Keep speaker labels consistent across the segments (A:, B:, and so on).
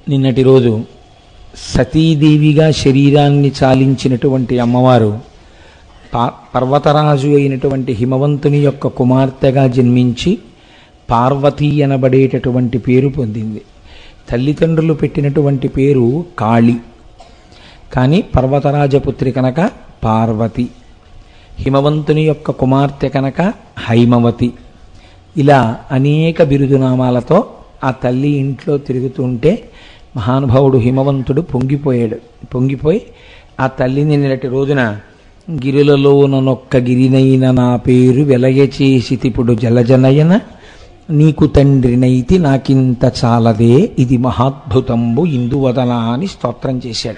A: నిన్నటి రోజు సతీదేవిగా శరీరాన్ని చాలించినటువంటి అమ్మవారు పా- పర్వతరాజు అయినటువంటి హిమవంతుని యొక్క కుమార్తెగా జన్మించి పార్వతి అనబడేటటువంటి పేరు పొందింది తల్లిదండ్రులు పెట్టినటువంటి పేరు కాళి కానీ పర్వతరాజపుత్రి కనుక పార్వతి హిమవంతుని యొక్క కుమార్తె కనుక హైమవతి ఇలా అనేక బిరుదునామాలతో ఆ తల్లి ఇంట్లో తిరుగుతుంటే మహానుభావుడు హిమవంతుడు పొంగిపోయాడు పొంగిపోయి ఆ తల్లిని నిన్నటి రోజున గిరులలోననొక్క గిరినైన నా పేరు వెలయచేసితిప్పుడు జలజనయన నీకు తండ్రినైతి నాకింత చాలదే ఇది మహాద్భుతంబు ఇందువదన అని స్తోత్రం చేశాడు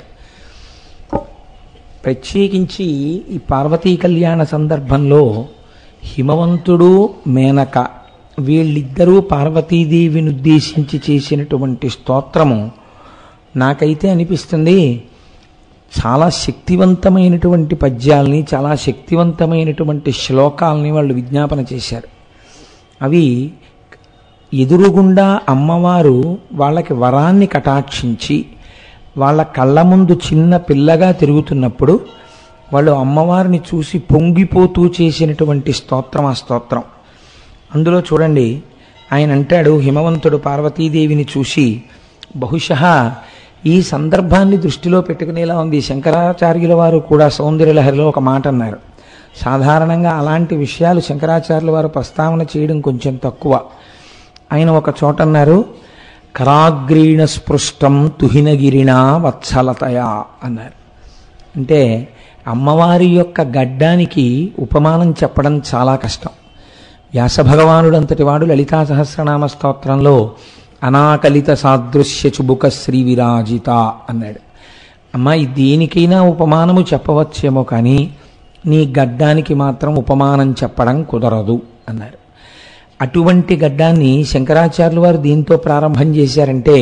A: ప్రత్యేకించి ఈ పార్వతీ కళ్యాణ సందర్భంలో హిమవంతుడు మేనక వీళ్ళిద్దరూ పార్వతీదేవిని ఉద్దేశించి చేసినటువంటి స్తోత్రము నాకైతే అనిపిస్తుంది చాలా శక్తివంతమైనటువంటి పద్యాల్ని చాలా శక్తివంతమైనటువంటి శ్లోకాలని వాళ్ళు విజ్ఞాపన చేశారు అవి ఎదురుగుండా అమ్మవారు వాళ్ళకి వరాన్ని కటాక్షించి వాళ్ళ కళ్ళ ముందు చిన్న పిల్లగా తిరుగుతున్నప్పుడు వాళ్ళు అమ్మవారిని చూసి పొంగిపోతూ చేసినటువంటి స్తోత్రం ఆ స్తోత్రం అందులో చూడండి ఆయన అంటాడు హిమవంతుడు పార్వతీదేవిని చూసి బహుశः ఈ సందర్భాన్ని దృష్టిలో పెట్టుకునేలా ఉంది శంకరాచార్యుల వారు కూడా సౌందర్యలహరిలో ఒక మాట అన్నారు సాధారణంగా అలాంటి విషయాలు శంకరాచార్యుల వారు ప్రస్తావన చేయడం కొంచెం తక్కువ ఆయన ఒక చోట అన్నారు కరాగ్రీణ స్పృష్టం తుహినగిరినా వత్సలతయా అన్నారు అంటే అమ్మవారి యొక్క గడ్డానికి ఉపమానం చెప్పడం చాలా కష్టం వ్యాస భగవానుడంతటి వాడు లలితా సహస్రనామ స్తోత్రంలో అనాకలిత సాదృశ్య చుబుక శ్రీ విరాజిత అన్నాడు అమ్మాయి దేనికైనా ఉపమానము చెప్పవచ్చేమో కానీ నీ గడ్డానికి మాత్రం ఉపమానం చెప్పడం కుదరదు అన్నారు అటువంటి గడ్డాన్ని శంకరాచార్యులు వారు దీంతో ప్రారంభం చేశారంటే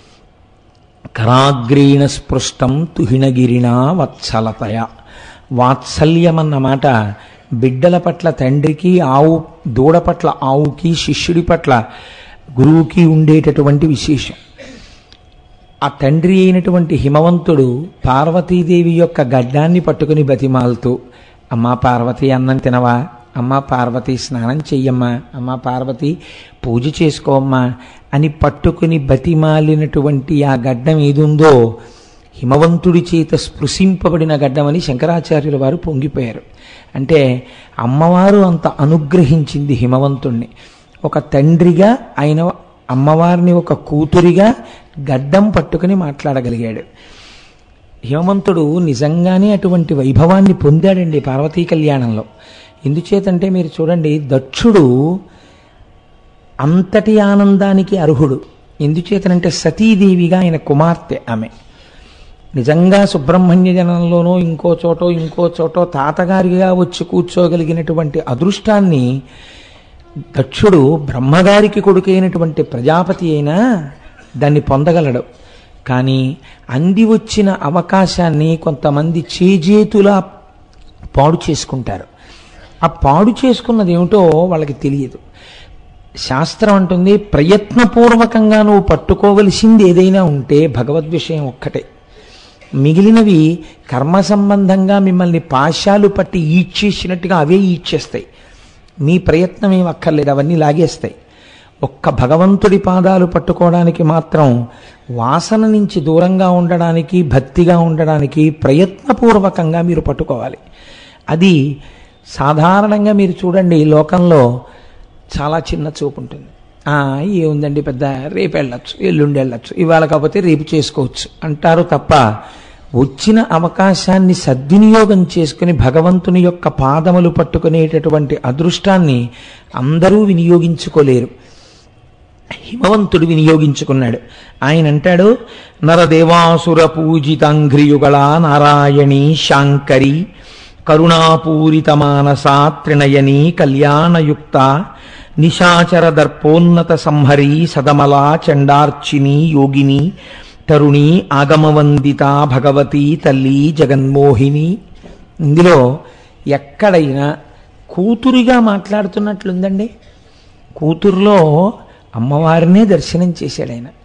A: కరాగ్రీణ స్పృష్టం తుహిణగిరినా వత్సలతయ వాత్సల్యం అన్నమాట బిడ్డల పట్ల తండ్రికి ఆవు దూడ పట్ల ఆవుకి శిష్యుడి పట్ల గురువుకి ఉండేటటువంటి విశేషం ఆ తండ్రి అయినటువంటి హిమవంతుడు పార్వతీదేవి యొక్క గడ్డాన్ని పట్టుకుని బతిమాలుతూ అమ్మా పార్వతి అన్నం తినవా అమ్మా పార్వతి స్నానం చెయ్యమ్మా అమ్మా పార్వతి పూజ చేసుకోమ్మా అని పట్టుకుని బతిమాలినటువంటి ఆ గడ్డం ఏదుందో హిమవంతుడి చేత స్పృశింపబడిన గడ్డమని శంకరాచార్యుల వారు పొంగిపోయారు అంటే అమ్మవారు అంత అనుగ్రహించింది హిమవంతుణ్ణి ఒక తండ్రిగా ఆయన అమ్మవారిని ఒక కూతురిగా గడ్డం పట్టుకుని మాట్లాడగలిగాడు హిమవంతుడు నిజంగానే అటువంటి వైభవాన్ని పొందాడండి పార్వతీ కళ్యాణంలో ఎందుచేతంటే మీరు చూడండి దక్షుడు అంతటి ఆనందానికి అర్హుడు ఎందుచేతనంటే సతీదేవిగా ఆయన కుమార్తె ఆమె నిజంగా సుబ్రహ్మణ్య జనంలోనో ఇంకో చోటో ఇంకో చోటో తాతగారిగా వచ్చి కూర్చోగలిగినటువంటి అదృష్టాన్ని దక్షుడు బ్రహ్మగారికి కొడుకైనటువంటి ప్రజాపతి అయినా దాన్ని పొందగలడు కానీ అంది వచ్చిన అవకాశాన్ని కొంతమంది చేజేతులా పాడు చేసుకుంటారు ఆ పాడు చేసుకున్నది ఏమిటో వాళ్ళకి తెలియదు శాస్త్రం అంటుంది ప్రయత్నపూర్వకంగా నువ్వు పట్టుకోవలసింది ఏదైనా ఉంటే భగవద్విషయం ఒక్కటే మిగిలినవి కర్మ సంబంధంగా మిమ్మల్ని పాశాలు పట్టి ఈడ్చేసినట్టుగా అవే ఈడ్చేస్తాయి మీ ప్రయత్నం ఏం అక్కర్లేదు అవన్నీ లాగేస్తాయి ఒక్క భగవంతుడి పాదాలు పట్టుకోవడానికి మాత్రం వాసన నుంచి దూరంగా ఉండడానికి భక్తిగా ఉండడానికి ప్రయత్నపూర్వకంగా మీరు పట్టుకోవాలి అది సాధారణంగా మీరు చూడండి లోకంలో చాలా చిన్న చూపు ఉంటుంది "ఆ, ఏముందండి పెద్ద రేపు వెళ్ళొచ్చు ఎల్లుండి వెళ్ళొచ్చు ఇవాళ కాకపోతే రేపు చేసుకోవచ్చు అంటారు తప్ప వచ్చిన అవకాశాన్ని సద్వినియోగం చేసుకుని భగవంతుని యొక్క పాదములు పట్టుకునేటటువంటి అదృష్టాన్ని అందరూ వినియోగించుకోలేరు హిమవంతుడు వినియోగించుకున్నాడు ఆయన అంటాడు నరదేవాసుర పూజితాంఘ్రియుగళ నారాయణి శాంకరి కరుణాపూరిత మానసా త్రినయని కళ్యాణయుక్త నిశాచర దర్పోన్నత సంహరి సదమలా చండార్చిని యోగిని తరుణి ఆగమవందిత భగవతి తల్లి జగన్మోహిని ఇందులో ఎక్కడైనా కూతురిగా మాట్లాడుతున్నట్లుందండి కూతురులో అమ్మవారినే దర్శనం చేశాడు ఆయన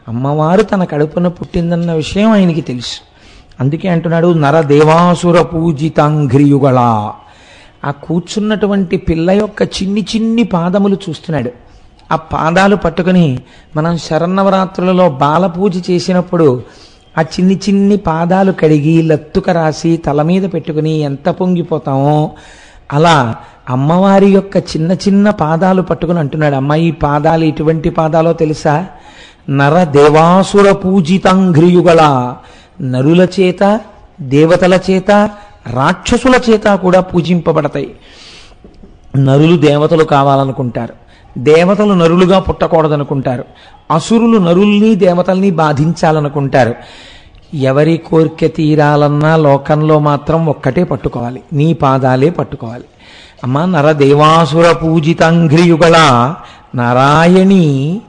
A: అమ్మవారు తన కడుపున పుట్టిందన్న విషయం ఆయనకి తెలుసు అందుకే అంటున్నాడు నరదేవాసుర పూజితాంఘ్రియుగళ ఆ కూర్చున్నటువంటి పిల్ల యొక్క చిన్ని చిన్ని పాదములు చూస్తున్నాడు ఆ పాదాలు పట్టుకుని మనం శరన్నవరాత్రులలో బాల పూజ చేసినప్పుడు ఆ చిన్ని చిన్ని పాదాలు కడిగి లత్తుక రాసి తల మీద పెట్టుకుని ఎంత పొంగిపోతామో అలా అమ్మవారి యొక్క చిన్న చిన్న పాదాలు పట్టుకుని అంటున్నాడు అమ్మ ఈ పాదాలు ఎటువంటి పాదాలో తెలుసా నర దేవాసుర పూజితాంఘ్రియుగల నరుల చేత దేవతల చేత రాక్షసుల చేత కూడా పూజింపబడతాయి నరులు దేవతలు కావాలనుకుంటారు దేవతలు నరులుగా పుట్టకూడదనుకుంటారు అసురులు నరుల్ని దేవతల్ని బాధించాలనుకుంటారు ఎవరి కోరిక తీరాలన్నా లోకంలో మాత్రం ఒక్కటే పట్టుకోవాలి నీ పాదాలే పట్టుకోవాలి అమ్మ నరదేవాసుర పూజితాంఘ్రియుగల నారాయణి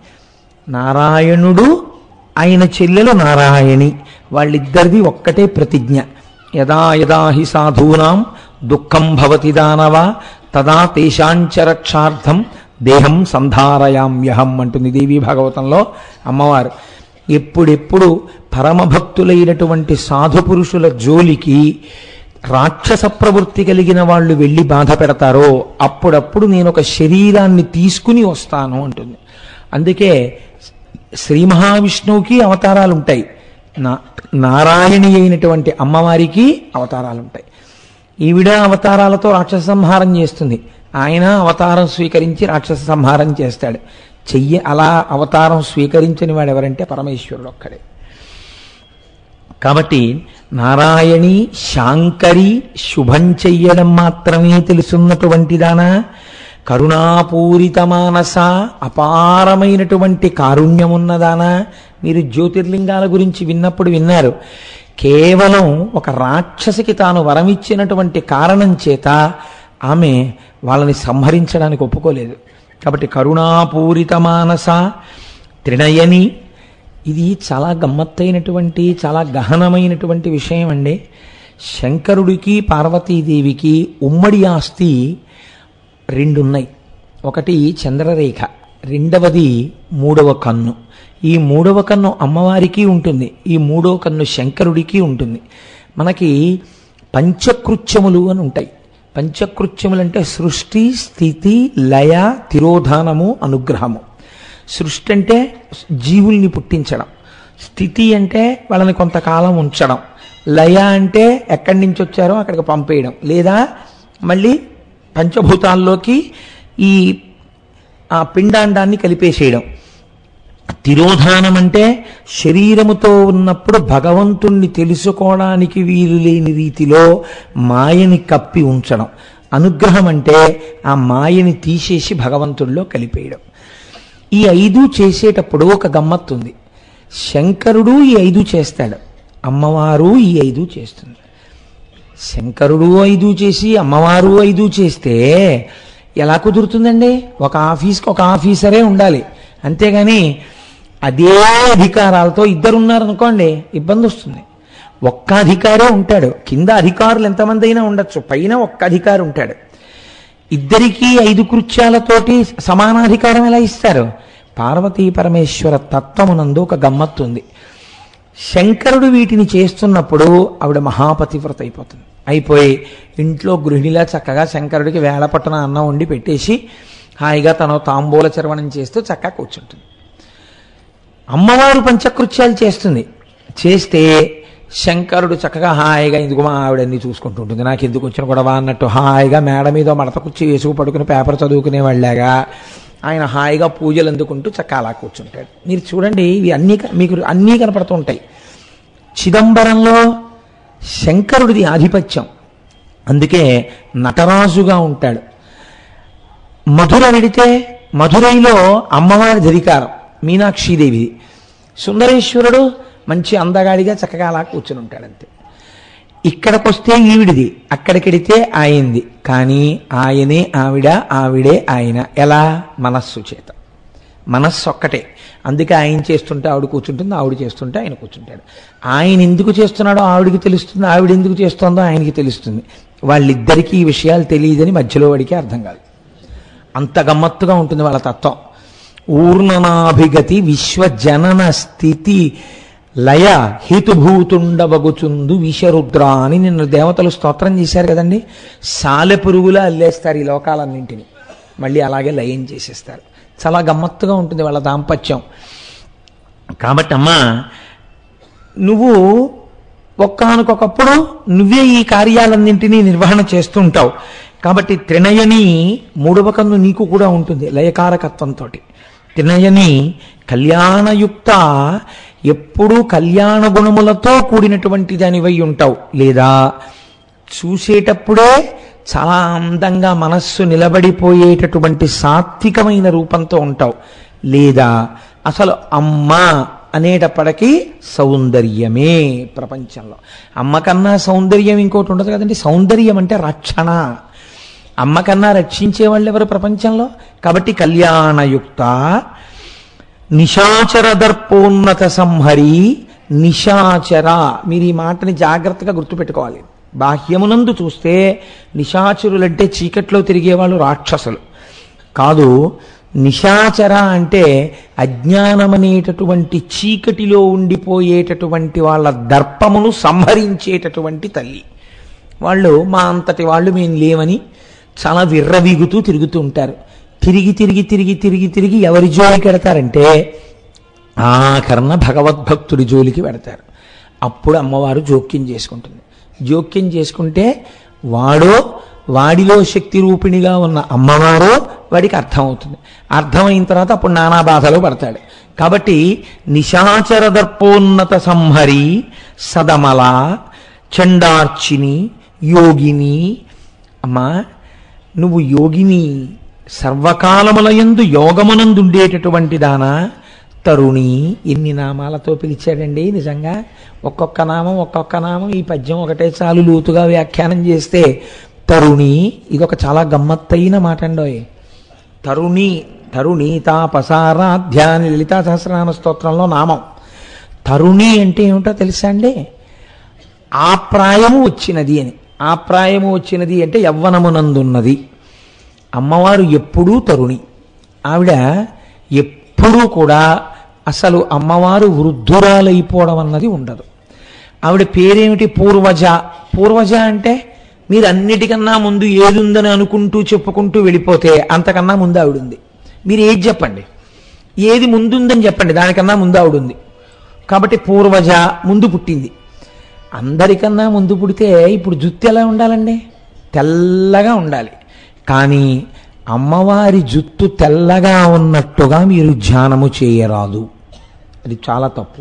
A: నారాయణుడు ఆయన చెల్లెలు నారాయణి వాళ్ళిద్దరిది ఒక్కటే ప్రతిజ్ఞ యదా యదా హి సాధూనాం దుఃఖం భవతి దానవ తదా తేషాంచ రక్షార్థం దేహం సంధారయామ్యహం అంటుంది దేవీ భాగవతంలో అమ్మవారు ఎప్పుడెప్పుడు పరమభక్తులైనటువంటి సాధు పురుషుల జోలికి రాక్షస ప్రవృత్తి కలిగిన వాళ్ళు వెళ్ళి బాధ పెడతారో అప్పుడప్పుడు నేను ఒక శరీరాన్ని తీసుకుని వస్తాను అంటుంది అందుకే శ్రీ మహావిష్ణువుకి అవతారాలు ఉంటాయి నా నారాయణి అయినటువంటి అమ్మవారికి అవతారాలు ఉంటాయి ఈవిడ అవతారాలతో రాక్షస సంహారం చేస్తుంది ఆయన అవతారం స్వీకరించి రాక్షస సంహారం చేస్తాడు చెయ్య అలా అవతారం స్వీకరించని వాడు ఎవరంటే పరమేశ్వరుడు ఒక్కడే కాబట్టి నారాయణి శాంకరి శుభం చెయ్యడం మాత్రమే తెలుసున్నటువంటి దానా కరుణాపూరిత మానస అపారమైనటువంటి కారుణ్యమున్నదానా మీరు జ్యోతిర్లింగాల గురించి విన్నప్పుడు విన్నారు కేవలం ఒక రాక్షసికి తాను వరమిచ్చినటువంటి కారణం చేత ఆమె వాళ్ళని సంహరించడానికి ఒప్పుకోలేదు కాబట్టి కరుణాపూరిత మానస త్రినయని ఇది చాలా గమ్మత్తైనటువంటి చాలా గహనమైనటువంటి విషయం అండి శంకరుడికి పార్వతీదేవికి ఉమ్మడి ఆస్తి రెండున్నాయి ఒకటి చంద్రరేఖ రెండవది మూడవ కన్ను ఈ మూడవ కన్ను అమ్మవారికి ఉంటుంది ఈ మూడవ కన్ను శంకరుడికి ఉంటుంది మనకి పంచకృత్యములు అని ఉంటాయి పంచకృత్యములు అంటే సృష్టి స్థితి లయ తిరోధానము అనుగ్రహము సృష్టి అంటే జీవుల్ని పుట్టించడం స్థితి అంటే వాళ్ళని కొంతకాలం ఉంచడం లయ అంటే ఎక్కడి నుంచి వచ్చారో అక్కడికి పంపేయడం లేదా మళ్ళీ పంచభూతాల్లోకి ఈ ఆ పిండాండాన్ని కలిపేసేయడం తిరోధానం అంటే శరీరముతో ఉన్నప్పుడు భగవంతుణ్ణి తెలుసుకోవడానికి వీలు లేని రీతిలో మాయని కప్పి ఉంచడం అనుగ్రహం అంటే ఆ మాయని తీసేసి భగవంతుల్లో కలిపేయడం ఈ ఐదు చేసేటప్పుడు ఒక గమ్మత్తు ఉంది శంకరుడు ఈ ఐదు చేస్తాడు అమ్మవారు ఈ ఐదు చేస్తుంది శంకరుడు ఐదు చేసి అమ్మవారు ఐదు చేస్తే ఎలా కుదురుతుందండి ఒక ఆఫీస్కి ఒక ఆఫీసరే ఉండాలి అంతేగాని అదే అధికారాలతో ఇద్దరు ఉన్నారనుకోండి ఇబ్బంది వస్తుంది ఒక్క అధికారే ఉంటాడు కింద అధికారులు ఎంతమంది అయినా ఉండొచ్చు పైన ఒక్క అధికారి ఉంటాడు ఇద్దరికీ ఐదు కృత్యాలతోటి సమానాధికారం ఎలా ఇస్తారు పార్వతీ పరమేశ్వర తత్వమునందు ఒక గమ్మత్తు ఉంది శంకరుడు వీటిని చేస్తున్నప్పుడు ఆవిడ మహాపతివ్రత అయిపోతుంది అయిపోయి ఇంట్లో గృహిణిలా చక్కగా శంకరుడికి వేళ పట్టున అన్నం వండి పెట్టేసి హాయిగా తను తాంబూల చర్వణం చేస్తూ చక్కగా కూర్చుంటుంది అమ్మవారు పంచకృత్యాలు చేస్తుంది చేస్తే శంకరుడు చక్కగా హాయిగా ఎందుకు మా ఆవిడన్ని చూసుకుంటూ ఉంటుంది నాకు ఎందుకు వచ్చిన గొడవ అన్నట్టు హాయిగా మేడ మీద మడత కుర్చీ వేసుకు పడుకుని పేపర్ చదువుకునే వాళ్ళగా ఆయన హాయిగా పూజలు అందుకుంటూ చక్కగా అలా కూర్చుంటాడు మీరు చూడండి ఇవి అన్నీ క- మీకు అన్నీ కనపడుతూ ఉంటాయి చిదంబరంలో శంకరుడిది ఆధిపత్యం అందుకే నటరాజుగా ఉంటాడు మధుర వెడితే మధురైలో అమ్మవారి అధికారం మీనాక్షీదేవిది సుందరేశ్వరుడు మంచి అందగాడిగా చక్కగా అలా కూర్చుని ఉంటాడు అంతే ఇక్కడికొస్తే ఈవిడిది అక్కడికెడితే ఆయింది కానీ ఆయనే ఆవిడ ఆవిడే ఆయన ఎలా మనస్సు చేత మనస్సు ఒక్కటే అందుకే ఆయన చేస్తుంటే ఆవిడ కూర్చుంటుంది ఆవిడ చేస్తుంటే ఆయన కూర్చుంటాడు ఆయన ఎందుకు చేస్తున్నాడో ఆవిడికి తెలుస్తుంది ఆవిడ ఎందుకు చేస్తుందో ఆయనకి తెలుస్తుంది వాళ్ళిద్దరికీ ఈ విషయాలు తెలియదని మధ్యలో వాడికి అర్థం కాదు అంత గమ్మత్తుగా ఉంటుంది వాళ్ళ తత్వం ఊర్ణనాభిగతి విశ్వజనన స్థితి లయ హేతుభూతుండవగుచుందు విషరుద్ర అని నిన్న దేవతలు స్తోత్రం చేశారు కదండి సాలె పురుగులా అల్లేస్తారు ఈ లోకాలన్నింటినీ మళ్ళీ అలాగే లయం చేసేస్తారు చాలా గమ్మత్తుగా ఉంటుంది వాళ్ళ దాంపత్యం కాబట్టి అమ్మా నువ్వు ఒక్కానకొకప్పుడు నువ్వే ఈ కార్యాలన్నింటినీ నిర్వహణ చేస్తుంటావు కాబట్టి త్రినయని మూడవ కన్ను నీకు కూడా ఉంటుంది లయకారకత్వంతో త్రినయని కళ్యాణయుక్త ఎప్పుడూ కళ్యాణ గుణములతో కూడినటువంటి దానివై ఉంటావు లేదా చూసేటప్పుడే చాలా అందంగా మనస్సు నిలబడిపోయేటటువంటి సాత్వికమైన రూపంతో ఉంటావు లేదా అసలు అమ్మ అనేటప్పటికీ సౌందర్యమే ప్రపంచంలో అమ్మ కన్నా సౌందర్యం ఇంకోటి ఉండదు కదండి సౌందర్యం అంటే రక్షణ అమ్మ కన్నా రక్షించే వాళ్ళు ఎవరు ప్రపంచంలో కాబట్టి కళ్యాణయుక్త నిశాచర దర్పోన్నత సంహరి నిశాచర మీరు ఈ మాటని జాగ్రత్తగా గుర్తుపెట్టుకోవాలి బాహ్యమునందు చూస్తే నిశాచరులంటే చీకట్లో తిరిగేవాళ్ళు రాక్షసులు కాదు నిశాచర అంటే అజ్ఞానమనేటటువంటి చీకటిలో ఉండిపోయేటటువంటి వాళ్ళ దర్పమును సంహరించేటటువంటి తల్లి వాళ్ళు మా అంతటి వాళ్ళు మేము లేవని చాలా విర్రవీగుతూ తిరుగుతూ ఉంటారు తిరిగి తిరిగి తిరిగి తిరిగి తిరిగి ఎవరి జోలికి పెడతారంటే ఆఖరణ భగవద్భక్తుడి జోలికి పెడతారు అప్పుడు అమ్మవారు జోక్యం చేసుకుంటుంది జోక్యం చేసుకుంటే వాడో వాడిలో శక్తి రూపిణిగా ఉన్న అమ్మవారో వాడికి అర్థమవుతుంది అర్థమైన తర్వాత అప్పుడు నానా బాధలో పడతాడు కాబట్టి నిశాచర దర్పోన్నత సంహరి సదమల చండార్చిని యోగిని అమ్మా నువ్వు యోగిని సర్వకాలములయందు యోగమునందుండేటటువంటి దానా తరుణి ఎన్ని నామాలతో పిలిచాడండి నిజంగా ఒక్కొక్క నామం ఒక్కొక్క నామం ఈ పద్యం ఒకటే చాలు లోతుగా వ్యాఖ్యానం చేస్తే తరుణి ఇదొక చాలా గమ్మత్తైన మాట అండోయ్ తరుణి తరుణి తాపసారాధ్యాని లలితా సహస్రనామ స్తోత్రంలో నామం తరుణి అంటే ఏమిటో తెలుసా అండి ఆ ప్రాయము వచ్చినది అని ఆ ప్రాయము వచ్చినది అంటే యవ్వనమునందున్నది అమ్మవారు ఎప్పుడూ తరుణి ఆవిడ ఎప్పుడూ కూడా అసలు అమ్మవారు వృద్ధురాలైపోవడం అన్నది ఉండదు ఆవిడ పేరేమిటి పూర్వజ పూర్వజ అంటే మీరు అన్నిటికన్నా ముందు ఏదుందని అనుకుంటూ చెప్పుకుంటూ వెళ్ళిపోతే అంతకన్నా ముందు ఆవిడ ఉంది మీరు ఏది చెప్పండి ఏది ముందుందని చెప్పండి దానికన్నా ముందు ఆవిడ ఉంది కాబట్టి పూర్వజ ముందు పుట్టింది అందరికన్నా ముందు పుడితే ఇప్పుడు జుత్తు ఎలా ఉండాలండి తెల్లగా ఉండాలి కానీ అమ్మవారి జుత్తు తెల్లగా ఉన్నట్టుగా మీరు ధ్యానము చేయరాదు అది చాలా తప్పు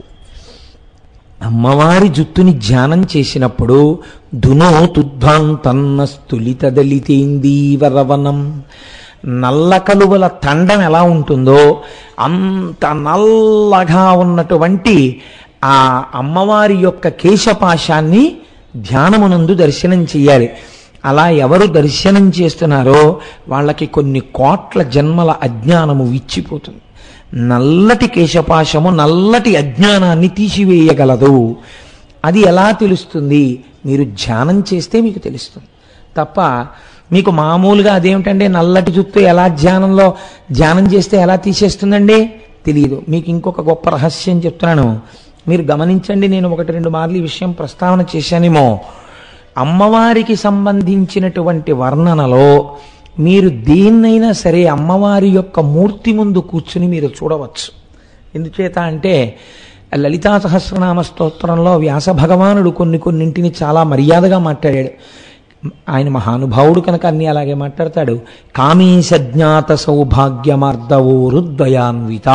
A: అమ్మవారి జుత్తుని ధ్యానం చేసినప్పుడు దునో తుద్ధాంతన్న స్థులిత దళితేందీవరవనం నల్ల కలువల తండం ఎలా ఉంటుందో అంత నల్లగా ఉన్నటువంటి ఆ అమ్మవారి యొక్క కేశపాశాన్ని ధ్యానమునందు దర్శనం చెయ్యాలి అలా ఎవరు దర్శనం చేస్తున్నారో వాళ్ళకి కొన్ని కోట్ల జన్మల అజ్ఞానము విచ్చిపోతుంది నల్లటి కేశపాశము నల్లటి అజ్ఞానాన్ని తీసివేయగలదు అది ఎలా తెలుస్తుంది మీరు ధ్యానం చేస్తే మీకు తెలుస్తుంది తప్ప మీకు మామూలుగా అదేమిటంటే నల్లటి జుత్తు ఎలా ధ్యానంలో ధ్యానం చేస్తే ఎలా తీసేస్తుందండి తెలియదు మీకు ఇంకొక గొప్ప రహస్యం చెప్తున్నాను మీరు గమనించండి నేను ఒకటి రెండు మార్లు ఈ విషయం ప్రస్తావన చేశానేమో అమ్మవారికి సంబంధించినటువంటి వర్ణనలో మీరు దేన్నైనా సరే అమ్మవారి యొక్క మూర్తి ముందు కూర్చుని మీరు చూడవచ్చు ఎందుచేత అంటే లలితా సహస్రనామ స్తోత్రంలో వ్యాస భగవానుడు కొన్ని కొన్నింటిని చాలా మర్యాదగా మాట్లాడాడు ఆయన మహానుభావుడు కనుక అన్ని అలాగే మాట్లాడతాడు కామేశజ్ఞాత సౌభాగ్యమార్దవోరుద్వయాన్విత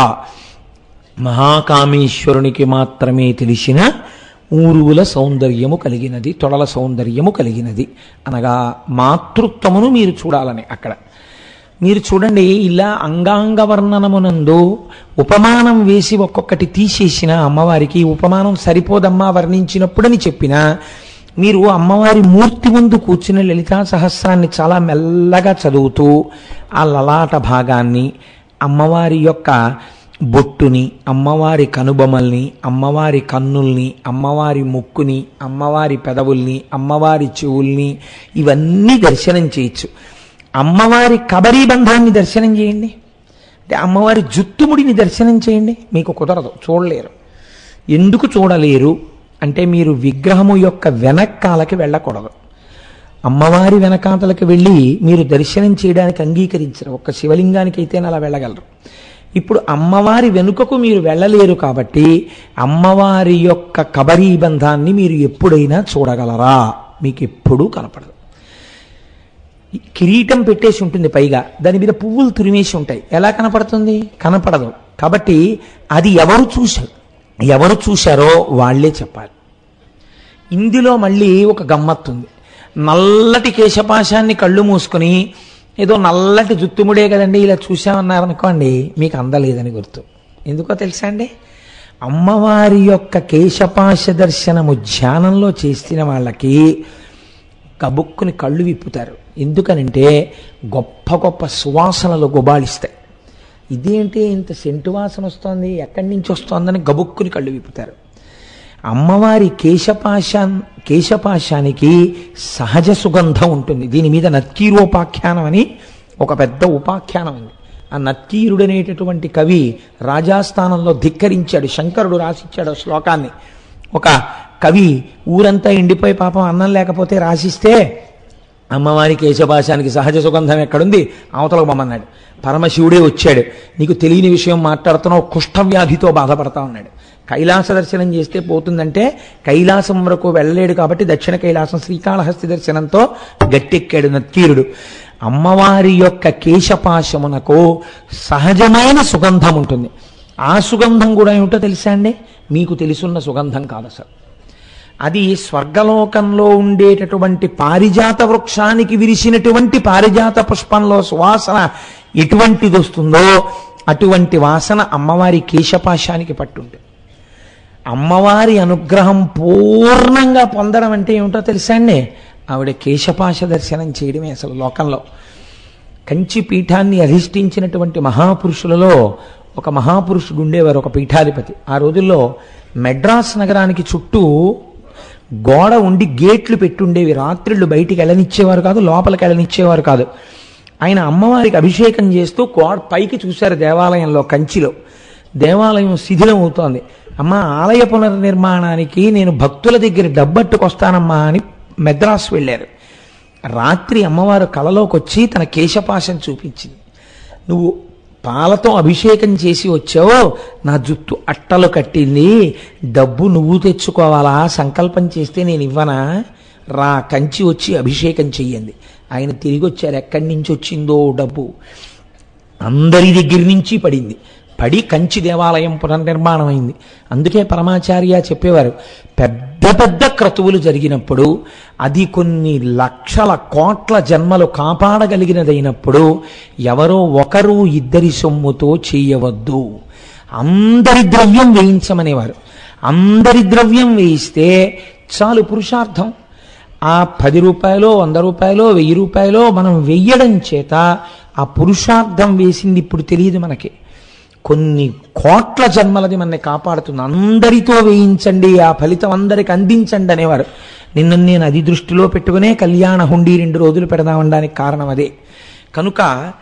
A: మహాకామేశ్వరునికి మాత్రమే తెలిసిన ఊరువుల సౌందర్యము కలిగినది తొడల సౌందర్యము కలిగినది అనగా మాతృత్వమును మీరు చూడాలని అక్కడ మీరు చూడండి ఇలా అంగాంగ వర్ణనమునందు ఉపమానం వేసి ఒక్కొక్కటి తీసేసిన అమ్మవారికి ఉపమానం సరిపోదమ్మా వర్ణించినప్పుడని చెప్పినా మీరు అమ్మవారి మూర్తి ముందు కూర్చుని లలితా సహస్రాన్ని చాలా మెల్లగా చదువుతూ ఆ లలాట భాగాన్ని అమ్మవారి యొక్క బొట్టుని అమ్మవారి కనుబొమల్ని అమ్మవారి కన్నుల్ని అమ్మవారి ముక్కుని అమ్మవారి పెదవుల్ని అమ్మవారి చెవుల్ని ఇవన్నీ దర్శనం చేయొచ్చు అమ్మవారి కబరీ బంధాన్ని దర్శనం చేయండి అంటే అమ్మవారి జుత్తుముడిని దర్శనం చేయండి మీకు కుదరదు చూడలేరు ఎందుకు చూడలేరు అంటే మీరు విగ్రహము యొక్క వెనక్కాలకి వెళ్ళకూడదు అమ్మవారి వెనకాతలకు వెళ్ళి మీరు దర్శనం చేయడానికి అంగీకరించరు ఒక్క శివలింగానికి అయితే అలా వెళ్ళగలరు ఇప్పుడు అమ్మవారి వెనుకకు మీరు వెళ్ళలేరు కాబట్టి అమ్మవారి యొక్క కబరీ బంధాన్ని మీరు ఎప్పుడైనా చూడగలరా మీకు ఎప్పుడూ కనపడదు కిరీటం పెట్టేసి ఉంటుంది పైగా దాని మీద పువ్వులు తురిమేసి ఉంటాయి ఎలా కనపడుతుంది కనపడదు కాబట్టి అది ఎవరు చూశారు ఎవరు చూశారో వాళ్ళే చెప్పాలి ఇందులో మళ్ళీ ఒక గమ్మత్తుంది నల్లటి కేశపాశాన్ని కళ్ళు మూసుకొని ఏదో నల్లటి జుత్తుముడే కదండి ఇలా చూసామన్నారనుకోండి మీకు అందలేదని గుర్తు ఎందుకో తెలుసా అండి అమ్మవారి యొక్క కేశపాశ దర్శనము ధ్యానంలో చేసిన వాళ్ళకి కబుక్కుని కళ్ళు విప్పుతారు ఎందుకనంటే గొప్ప గొప్ప సువాసనలు గుబాళిస్తాయి ఇదేంటి ఇంత సెంటు వాసన వస్తోంది ఎక్కడి నుంచి వస్తోందని గబుక్కుని కళ్ళు విప్పుతారు అమ్మవారి కేశపాశాన్ కేశపాశానికి సహజ సుగంధం ఉంటుంది దీని మీద నత్కీరోపాఖ్యానం అని ఒక పెద్ద ఉపాఖ్యానం ఉంది ఆ నత్కీరుడు అనేటటువంటి కవి రాజాస్థానంలో ధిక్కరించాడు శంకరుడు రాసిచ్చాడు ఆ శ్లోకాన్ని ఒక కవి ఊరంతా ఎండిపోయి పాపం అన్నం లేకపోతే రాసిస్తే అమ్మవారి కేశపాశానికి సహజ సుగంధం ఎక్కడుంది అవతలకు మమ్మన్నాడు పరమశివుడే వచ్చాడు నీకు తెలియని విషయం మాట్లాడుతున్నావు కుష్ఠవ్యాధితో బాధపడతా ఉన్నాడు కైలాస దర్శనం చేస్తే పోతుందంటే కైలాసం వరకు వెళ్ళలేడు కాబట్టి దక్షిణ కైలాసం శ్రీకాళహస్తి దర్శనంతో గట్టెక్కాడు నత్తీరుడు అమ్మవారి యొక్క కేశపాశమునకు సహజమైన సుగంధం ఉంటుంది ఆ సుగంధం కూడా ఏమిటో తెలుసా అండి మీకు తెలుసున్న సుగంధం కాదు అసలు అది స్వర్గలోకంలో ఉండేటటువంటి పారిజాత వృక్షానికి విరిసినటువంటి పారిజాత పుష్పంలో సువాసన ఎటువంటిది వస్తుందో అటువంటి వాసన అమ్మవారి కేశపాశానికి పట్టుంటుంది అమ్మవారి అనుగ్రహం పూర్ణంగా పొందడం అంటే ఏమిటో తెలుసా అండి ఆవిడ కేశపాశ దర్శనం చేయడమే అసలు లోకంలో కంచి పీఠాన్ని అధిష్ఠించినటువంటి మహాపురుషులలో ఒక మహాపురుషుడు ఉండేవారు ఒక పీఠాధిపతి ఆ రోజుల్లో మెడ్రాస్ నగరానికి చుట్టూ గోడ ఉండి గేట్లు పెట్టుండేవి రాత్రిళ్ళు బయటికి వెళ్ళనిచ్చేవారు కాదు లోపలికి వెళ్ళనిచ్చేవారు కాదు ఆయన అమ్మవారికి అభిషేకం చేస్తూ గోడ పైకి చూశారు దేవాలయంలో కంచిలో దేవాలయం శిథిలం అవుతోంది అమ్మ ఆలయ పునర్నిర్మాణానికి నేను భక్తుల దగ్గర డబ్బట్టుకొస్తానమ్మా అని మెద్రాస్ వెళ్ళారు రాత్రి అమ్మవారు కలలోకి వచ్చి తన కేశపాశం చూపించింది నువ్వు పాలతో అభిషేకం చేసి వచ్చావు నా జుట్టు అట్టలు కట్టింది డబ్బు నువ్వు తెచ్చుకోవాలా సంకల్పం చేస్తే నేను ఇవ్వనా రా కంచి వచ్చి అభిషేకం చెయ్యండి ఆయన తిరిగి వచ్చారు ఎక్కడి నుంచి వచ్చిందో డబ్బు అందరి దగ్గర నుంచి పడింది పడి కంచి దేవాలయం పునర్నిర్మాణం అయింది అందుకే పరమాచార్య చెప్పేవారు పెద్ద పెద్ద క్రతువులు జరిగినప్పుడు అది కొన్ని లక్షల కోట్ల జన్మలు కాపాడగలిగినదైనప్పుడు ఎవరో ఒకరు ఇద్దరి సొమ్ముతో చేయవద్దు అందరి ద్రవ్యం వేయించమనేవారు అందరి ద్రవ్యం వేయిస్తే చాలు పురుషార్థం ఆ పది రూపాయలో వంద రూపాయలో వెయ్యి రూపాయలో మనం వెయ్యడం చేత ఆ పురుషార్థం వేసింది ఇప్పుడు తెలియదు మనకి కొన్ని కోట్ల జన్మలది మనని కాపాడుతుంది అందరితో వేయించండి ఆ ఫలితం అందరికి అందించండి అనేవారు నిన్న నేను అది దృష్టిలో పెట్టుకునే కళ్యాణ హుండీ రెండు రోజులు పెడదామనడానికి కారణం అదే కనుక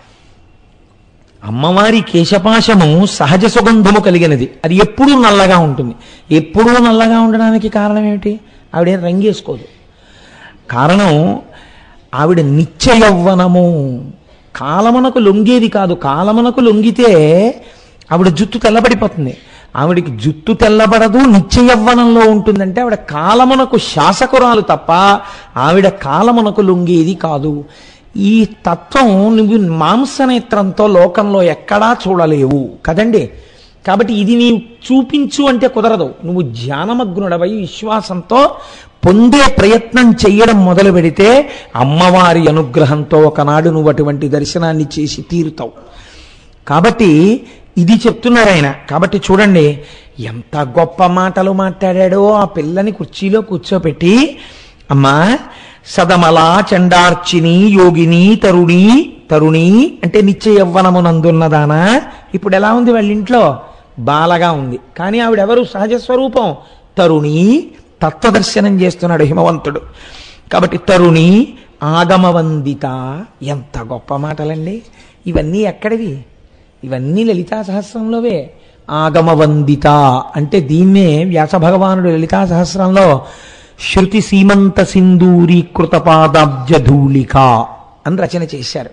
A: అమ్మవారి కేశపాశము సహజ సుగంధము కలిగినది అది ఎప్పుడూ నల్లగా ఉంటుంది ఎప్పుడూ నల్లగా ఉండడానికి కారణం ఏమిటి ఆవిడేం రంగేసుకోదు కారణం ఆవిడ నిత్య యవ్వనము కాలమునకు లొంగేది కాదు కాలమునకు లొంగితే ఆవిడ జుత్తు తెల్లబడిపోతుంది ఆవిడికి జుత్తు తెల్లబడదు నిత్య యవ్వనంలో ఉంటుందంటే ఆవిడ కాలమునకు శాసకురాలు తప్ప ఆవిడ కాలమునకు లొంగేది కాదు ఈ తత్వం నువ్వు మాంసనేత్రంతో లోకంలో ఎక్కడా చూడలేవు కదండి కాబట్టి ఇది నీవు చూపించు అంటే కుదరదు నువ్వు ధ్యానమగ్నుడవై విశ్వాసంతో పొందే ప్రయత్నం చెయ్యడం మొదలు పెడితే అమ్మవారి అనుగ్రహంతో ఒకనాడు నువ్వు అటువంటి దర్శనాన్ని చేసి తీరుతావు కాబట్టి ఇది చెప్తున్నారు ఆయన కాబట్టి చూడండి ఎంత గొప్ప మాటలు మాట్లాడాడో ఆ పిల్లని కుర్చీలో కూర్చోపెట్టి అమ్మా సదమలా చండార్చిని యోగిని తరుణి తరుణి అంటే నిత్య యవ్వనమునందున్నదానా ఇప్పుడు ఎలా ఉంది వాళ్ళ ఇంట్లో బాలగా ఉంది కానీ ఆవిడెవరు సహజ స్వరూపం తరుణి తత్వదర్శనం చేస్తున్నాడు హిమవంతుడు కాబట్టి తరుణి ఆగమవందిత ఎంత గొప్ప మాటలండి ఇవన్నీ ఎక్కడివి ఇవన్నీ లలితా సహస్రంలోవే ఆగమవందిత అంటే దీన్నే వ్యాస భగవానుడు లలితా సహస్రంలో శృతి సీమంత సింధూరీకృత పాదాబ్జధూళిక అని రచన చేశారు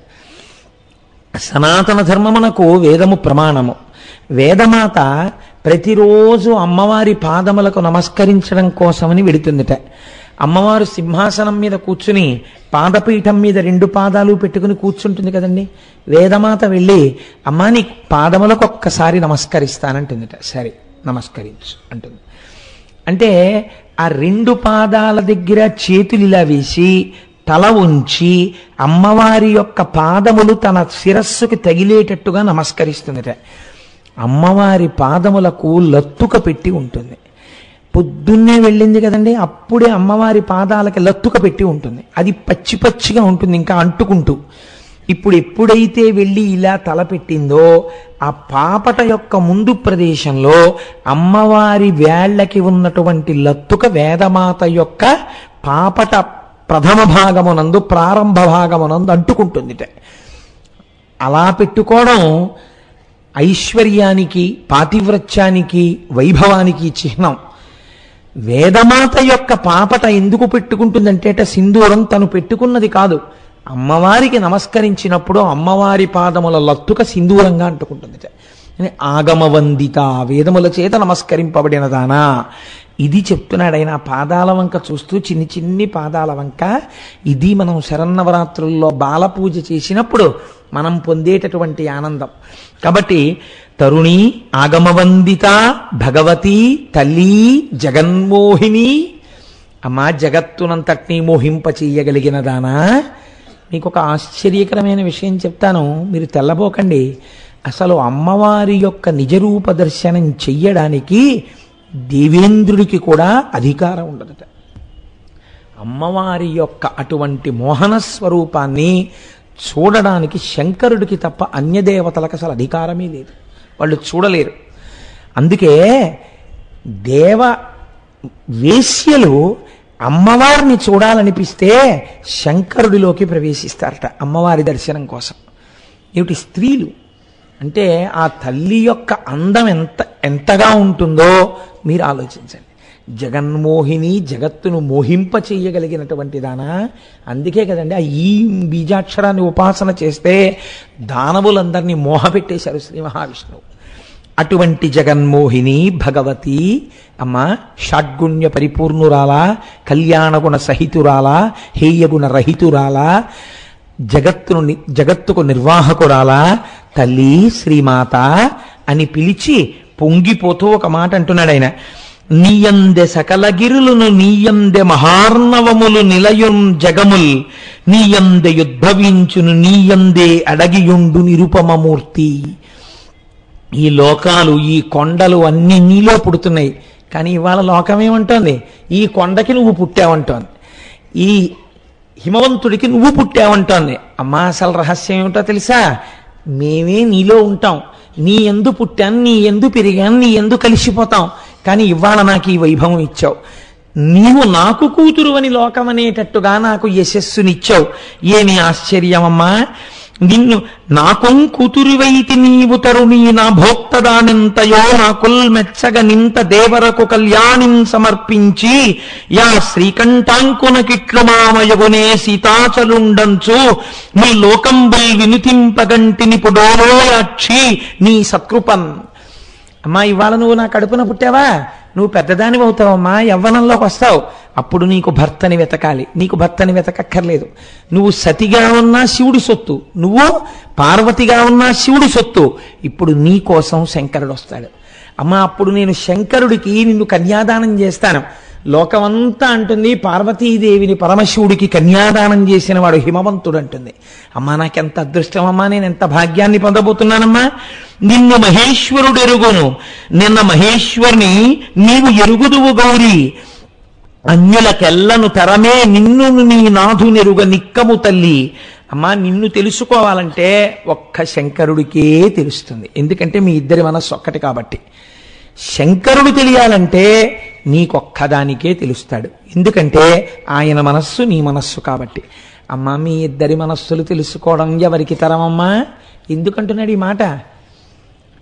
A: సనాతన ధర్మమునకు వేదము ప్రమాణము వేదమాత ప్రతిరోజు అమ్మవారి పాదములకు నమస్కరించడం కోసమని వెడుతుందిట అమ్మవారు సింహాసనం మీద కూర్చుని పాదపీఠం మీద రెండు పాదాలు పెట్టుకుని కూర్చుంటుంది కదండి వేదమాత వెళ్ళి అమ్మా నీ పాదములకు ఒక్కసారి నమస్కరిస్తానంటుందిట సరే నమస్కరించు అంటుంది అంటే ఆ రెండు పాదాల దగ్గర చేతులు ఇలా వేసి తల ఉంచి అమ్మవారి యొక్క పాదములు తన శిరస్సుకి తగిలేటట్టుగా నమస్కరిస్తుందిట అమ్మవారి పాదములకు లత్తుక పెట్టి ఉంటుంది పొద్దున్నే వెళ్ళింది కదండి అప్పుడే అమ్మవారి పాదాలకి లత్తుక పెట్టి ఉంటుంది అది పచ్చి పచ్చిగా ఉంటుంది ఇంకా అంటుకుంటూ ఇప్పుడు ఎప్పుడైతే వెళ్ళి ఇలా తలపెట్టిందో ఆ పాపట యొక్క ముందు ప్రదేశంలో అమ్మవారి వేళ్లకి ఉన్నటువంటి లత్తుక వేదమాత యొక్క పాపట ప్రథమ భాగమునందు ప్రారంభ భాగమునందు అంటుకుంటుందిట అలా పెట్టుకోవడం ఐశ్వర్యానికి పాతివ్రత్యానికి వైభవానికి చిహ్నం వేదమాత యొక్క పాపట ఎందుకు పెట్టుకుంటుందంటే అట సింధూరం తను పెట్టుకున్నది కాదు అమ్మవారికి నమస్కరించినప్పుడు అమ్మవారి పాదముల లత్తుక సింధూరంగా అంటుకుంటుంది ఆగమవందిత వేదముల చేత నమస్కరింపబడిన దానా ఇది చెప్తున్నాడు ఆయన ఆ పాదాల వంక చూస్తూ చిన్ని చిన్ని పాదాల వంక ఇది మనం శరన్నవరాత్రుల్లో బాల పూజ చేసినప్పుడు మనం పొందేటటువంటి ఆనందం కాబట్టి తరుణి ఆగమవందిత భగవతి తల్లి జగన్మోహిని అమ్మా జగత్తునంతటినీ మోహింప చెయ్యగలిగిన దానా మీకు ఒక ఆశ్చర్యకరమైన విషయం చెప్తాను మీరు తెల్లబోకండి అసలు అమ్మవారి యొక్క నిజరూప దర్శనం చెయ్యడానికి దేవేంద్రుడికి కూడా అధికారం ఉండదట అమ్మవారి యొక్క అటువంటి మోహన స్వరూపాన్ని చూడడానికి శంకరుడికి తప్ప అన్య దేవతలకు అసలు అధికారమే లేదు వాళ్ళు చూడలేరు అందుకే దేవ వేశ్యలు అమ్మవారిని చూడాలనిపిస్తే శంకరుడిలోకి ప్రవేశిస్తారట అమ్మవారి దర్శనం కోసం ఏమిటి స్త్రీలు అంటే ఆ తల్లి యొక్క అందం ఎంత ఎంతగా ఉంటుందో మీరు ఆలోచించండి జగన్మోహిని జగత్తును మోహింప చెయ్యగలిగినటువంటి దానా అందుకే కదండి ఆ ఈ బీజాక్షరాన్ని ఉపాసన చేస్తే దానవులందరినీ మోహపెట్టేశారు శ్రీ మహావిష్ణువు అటువంటి జగన్మోహిని భగవతి అమ్మ షాడ్గుణ్య పరిపూర్ణురాలా కళ్యాణగుణ సహితురాలా హేయగుణ రహితురాలా జగత్తును ని- జగత్తుకు నిర్వాహకురాలా తల్లి శ్రీమాత అని పిలిచి పొంగిపోతూ ఒక మాట అంటున్నాడు ఆయన నీయందె సకల గిరులను నీయందె మహార్ణవములు నిలయుం జగముల్ నీయందె యుద్భవించును నీయందే అడగియుండు నిరుపమమూర్తి ఈ లోకాలు ఈ కొండలు అన్ని నీలో పుడుతున్నాయి కానీ ఇవాళ లోకం ఏమంటోంది ఈ కొండకి నువ్వు పుట్టావంటోంది ఈ హిమవంతుడికి నువ్వు పుట్టావంటోంది అమ్మా అసలు రహస్యం ఏమిటో తెలుసా మేమే నీలో ఉంటాం నీ ఎందు పుట్టాను నీ ఎందు పెరిగాను నీ ఎందు కలిసిపోతాం కానీ ఇవాళ నాకు ఈ వైభవం ఇచ్చావు నీవు నాకు కూతురు అని లోకం అనేటట్టుగా నాకు యశస్సునిచ్చావు ఏమి ఆశ్చర్యమమ్మా నిన్ను నాకొం కూతురివైతి నీవు తరుణి నా భోక్తదానెంతయో నాకుల్ మెచ్చగ నింత దేవరకు కళ్యాణిం సమర్పించి యా శ్రీకంఠాంకునకిట్లు మామయగునే సీతాచలుండంచు నీ లోకంబుల్ వినుతింపగంటిని పుడోలోయాక్షి నీ సత్కృపన్ అమ్మా ఇవాళ నువ్వు నా కడుపున పుట్టావా నువ్వు పెద్దదానివి అవుతావమ్మా యవ్వనంలోకి వస్తావు అప్పుడు నీకు భర్తని వెతకాలి నీకు భర్తని వెతకక్కర్లేదు నువ్వు సతిగా ఉన్నా శివుడి సొత్తు నువ్వు పార్వతిగా ఉన్నా శివుడి సొత్తు ఇప్పుడు నీ కోసం శంకరుడు వస్తాడు అమ్మా అప్పుడు నేను శంకరుడికి నిన్ను కన్యాదానం చేస్తాను లోకమంతా అంటుంది పార్వతీదేవిని పరమశివుడికి కన్యాదానం చేసిన వాడు హిమవంతుడు అంటుంది అమ్మా నాకెంత అదృష్టం అమ్మా నేను ఎంత భాగ్యాన్ని పొందబోతున్నానమ్మా నిన్ను మహేశ్వరుడు ఎరుగును నిన్న మహేశ్వరుని నీవు ఎరుగుదువు గౌరీ అన్యులకెల్లను తరమే నిన్ను నీ నాథునెరుగ నిక్కము తల్లి అమ్మా నిన్ను తెలుసుకోవాలంటే ఒక్క శంకరుడికే తెలుస్తుంది ఎందుకంటే మీ ఇద్దరి మనస్సు ఒక్కటి కాబట్టి శంకరుడు తెలియాలంటే నీకొక్కదానికే తెలుస్తాడు ఎందుకంటే ఆయన మనస్సు నీ మనస్సు కాబట్టి అమ్మా మీ ఇద్దరి మనస్సులు తెలుసుకోవడం ఎవరికి తరమమ్మా ఎందుకంటున్నాడు ఈ మాట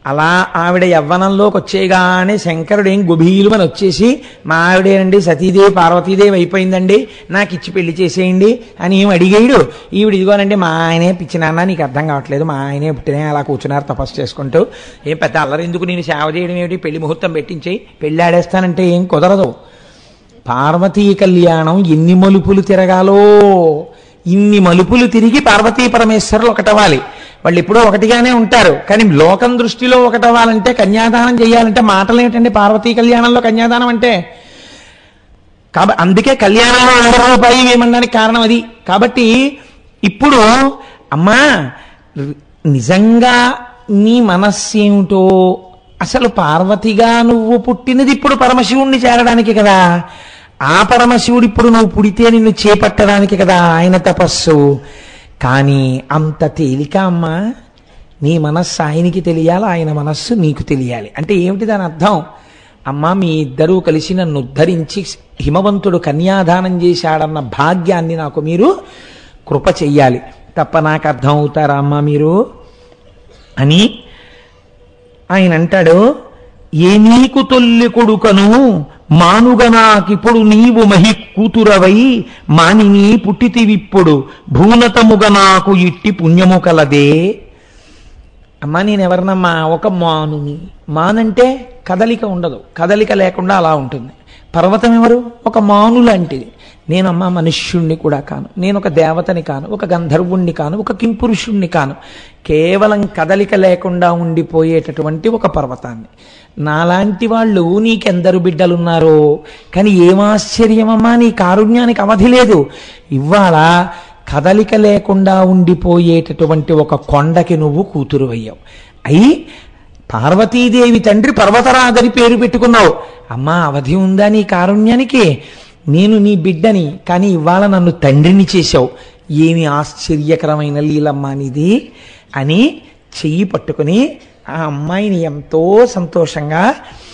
A: అలా ఆవిడ యవ్వనంలోకి వచ్చేగానే శంకరుడు ఏం గుభీలుమని వచ్చేసి మా ఆవిడేనండి సతీదేవి పార్వతీదేవి అయిపోయిందండి నాకు ఇచ్చి పెళ్లి చేసేయండి అని ఏం అడిగాడు ఈవిడ ఇదిగోనండి మా ఆయనే పిచ్చినాన్న నీకు అర్థం కావట్లేదు మా ఆయనే పుట్టినే అలా కూర్చున్నారు తపస్సు చేసుకుంటూ ఏం పెద్ద అల్లరి ఎందుకు నేను సేవ చేయడం ఏమిటి పెళ్లి ముహూర్తం పెట్టించేయి పెళ్లి ఆడేస్తానంటే ఏం కుదరదు పార్వతీ కళ్యాణం ఎన్ని మలుపులు తిరగాలో ఇన్ని మలుపులు తిరిగి పార్వతీ పరమేశ్వరులు ఒకటవ్వాలి వాళ్ళు ఎప్పుడూ ఒకటిగానే ఉంటారు కానీ లోకం దృష్టిలో ఒకటవ్వాలంటే కన్యాదానం చేయాలంటే మాటలు ఏమిటండి పార్వతీ కళ్యాణంలో కన్యాదానం అంటే కాబట్టి అందుకే కళ్యాణంలో వంద రూపాయి వేయమనడానికి కారణం అది కాబట్టి ఇప్పుడు అమ్మా నిజంగా నీ మనస్సు ఏమిటో అసలు పార్వతిగా నువ్వు పుట్టినది ఇప్పుడు పరమశివుణ్ణి చేరడానికి కదా ఆ పరమశివుడు ఇప్పుడు నువ్వు పుడితే నిన్ను చేపట్టడానికి కదా ఆయన తపస్సు కానీ అంత తేలిక అమ్మా నీ మనస్సు ఆయనకి తెలియాలి ఆయన మనస్సు నీకు తెలియాలి అంటే ఏమిటి దాని అర్థం అమ్మా మీ ఇద్దరూ కలిసి నన్ను ఉద్ధరించి హిమవంతుడు కన్యాదానం చేశాడన్న భాగ్యాన్ని నాకు మీరు కృప చెయ్యాలి తప్ప నాకు అర్థం అవుతారా అమ్మా మీరు అని ఆయన అంటాడు ఏ నీకు తొల్లి కొడుకను మానుగ నాకిప్పుడు నీవు మహి కూతురవై మానిని పుట్టితివిప్పుడు భూనతముగ నాకు ఇట్టి పుణ్యము కలదే అమ్మా నేనెవరినమ్మా ఒక మానుని మానంటే కదలిక ఉండదు కదలిక లేకుండా అలా ఉంటుంది పర్వతం ఎవరు ఒక మాను లాంటిది నేనమ్మా మనుష్యుణ్ణి కూడా కాను నేను ఒక దేవతని కాను ఒక గంధర్వుణ్ణి కాను ఒక కింపురుషుణ్ణి కాను కేవలం కదలిక లేకుండా ఉండిపోయేటటువంటి ఒక పర్వతాన్ని నాలాంటి వాళ్ళు నీకెందరు బిడ్డలున్నారో కానీ ఏమాశ్చర్యమమ్మా నీ కారుణ్యానికి అవధి లేదు ఇవాళ కదలిక లేకుండా ఉండిపోయేటటువంటి ఒక కొండకి నువ్వు కూతురు అయ్యావు అయి పార్వతీదేవి తండ్రి పర్వతరాజని పేరు పెట్టుకున్నావు అమ్మా అవధి ఉందా నీ కారుణ్యానికి నేను నీ బిడ్డని కానీ ఇవాళ నన్ను తండ్రిని చేశావు ఏమి ఆశ్చర్యకరమైన లీలమ్మా నీది అని చెయ్యి పట్టుకుని ఆ అమ్మాయిని ఎంతో సంతోషంగా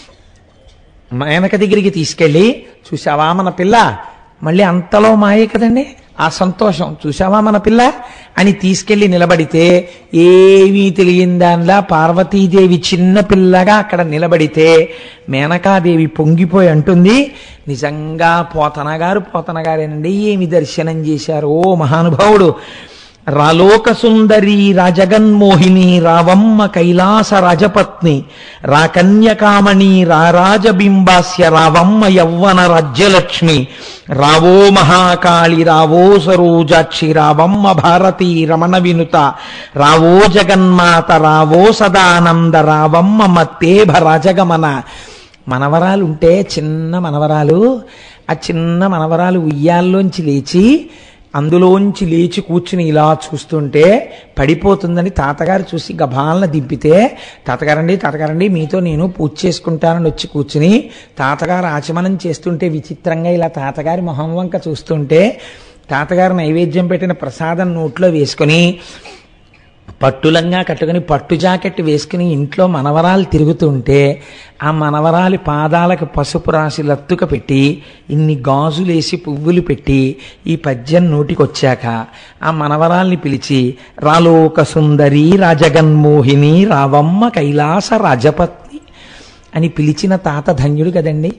A: మేనక దగ్గరికి తీసుకెళ్ళి చూసావా మన పిల్ల మళ్ళీ అంతలో మాయే కదండి ఆ సంతోషం చూసావా మన పిల్ల అని తీసుకెళ్లి నిలబడితే ఏమీ తెలియని దానిలా పార్వతీదేవి చిన్న పిల్లగా అక్కడ నిలబడితే మేనకాదేవి పొంగిపోయి అంటుంది నిజంగా పోతన గారు పోతన గారేనండి ఏమి దర్శనం చేశారు ఓ మహానుభావుడు రాలోక సుందరి రాజగన్మోహిని రావమ్మ కైలాస రాజపత్ని రాకన్యకామణి రారాజబింబాస్య రావమ్మ యవ్వన రాజ్యలక్ష్మి రావో మహాకాళి రావో సరోజాక్షి రావమ్మ భారతి రమణ వినుత రావో జగన్మాత రావో సదానంద రావమ్మ మత్తేభ రాజగమన మనవరాలుంటే చిన్న మనవరాలు ఆ చిన్న మనవరాలు ఉయ్యాల్లోంచి లేచి అందులోంచి లేచి కూర్చుని ఇలా చూస్తుంటే పడిపోతుందని తాతగారు చూసి గభాలన దింపితే తాతగారండి తాతగారండి మీతో నేను పూజ చేసుకుంటానని వచ్చి కూర్చుని తాతగారు ఆచమనం చేస్తుంటే విచిత్రంగా ఇలా తాతగారి మొహం వంక చూస్తుంటే తాతగారు నైవేద్యం పెట్టిన ప్రసాదం నోట్లో వేసుకొని పట్టులంగా కట్టుకుని పట్టు జాకెట్ వేసుకుని ఇంట్లో మనవరాలు తిరుగుతుంటే ఆ మనవరాలి పాదాలకు పసుపు రాసి లత్తుక పెట్టి ఇన్ని గాజులేసి పువ్వులు పెట్టి ఈ పద్యం నోటికొచ్చాక ఆ మనవరాల్ని పిలిచి రాలోక సుందరి రాజగన్మోహిని రావమ్మ కైలాస రాజపత్ని అని పిలిచిన తాత ధన్యుడు కదండి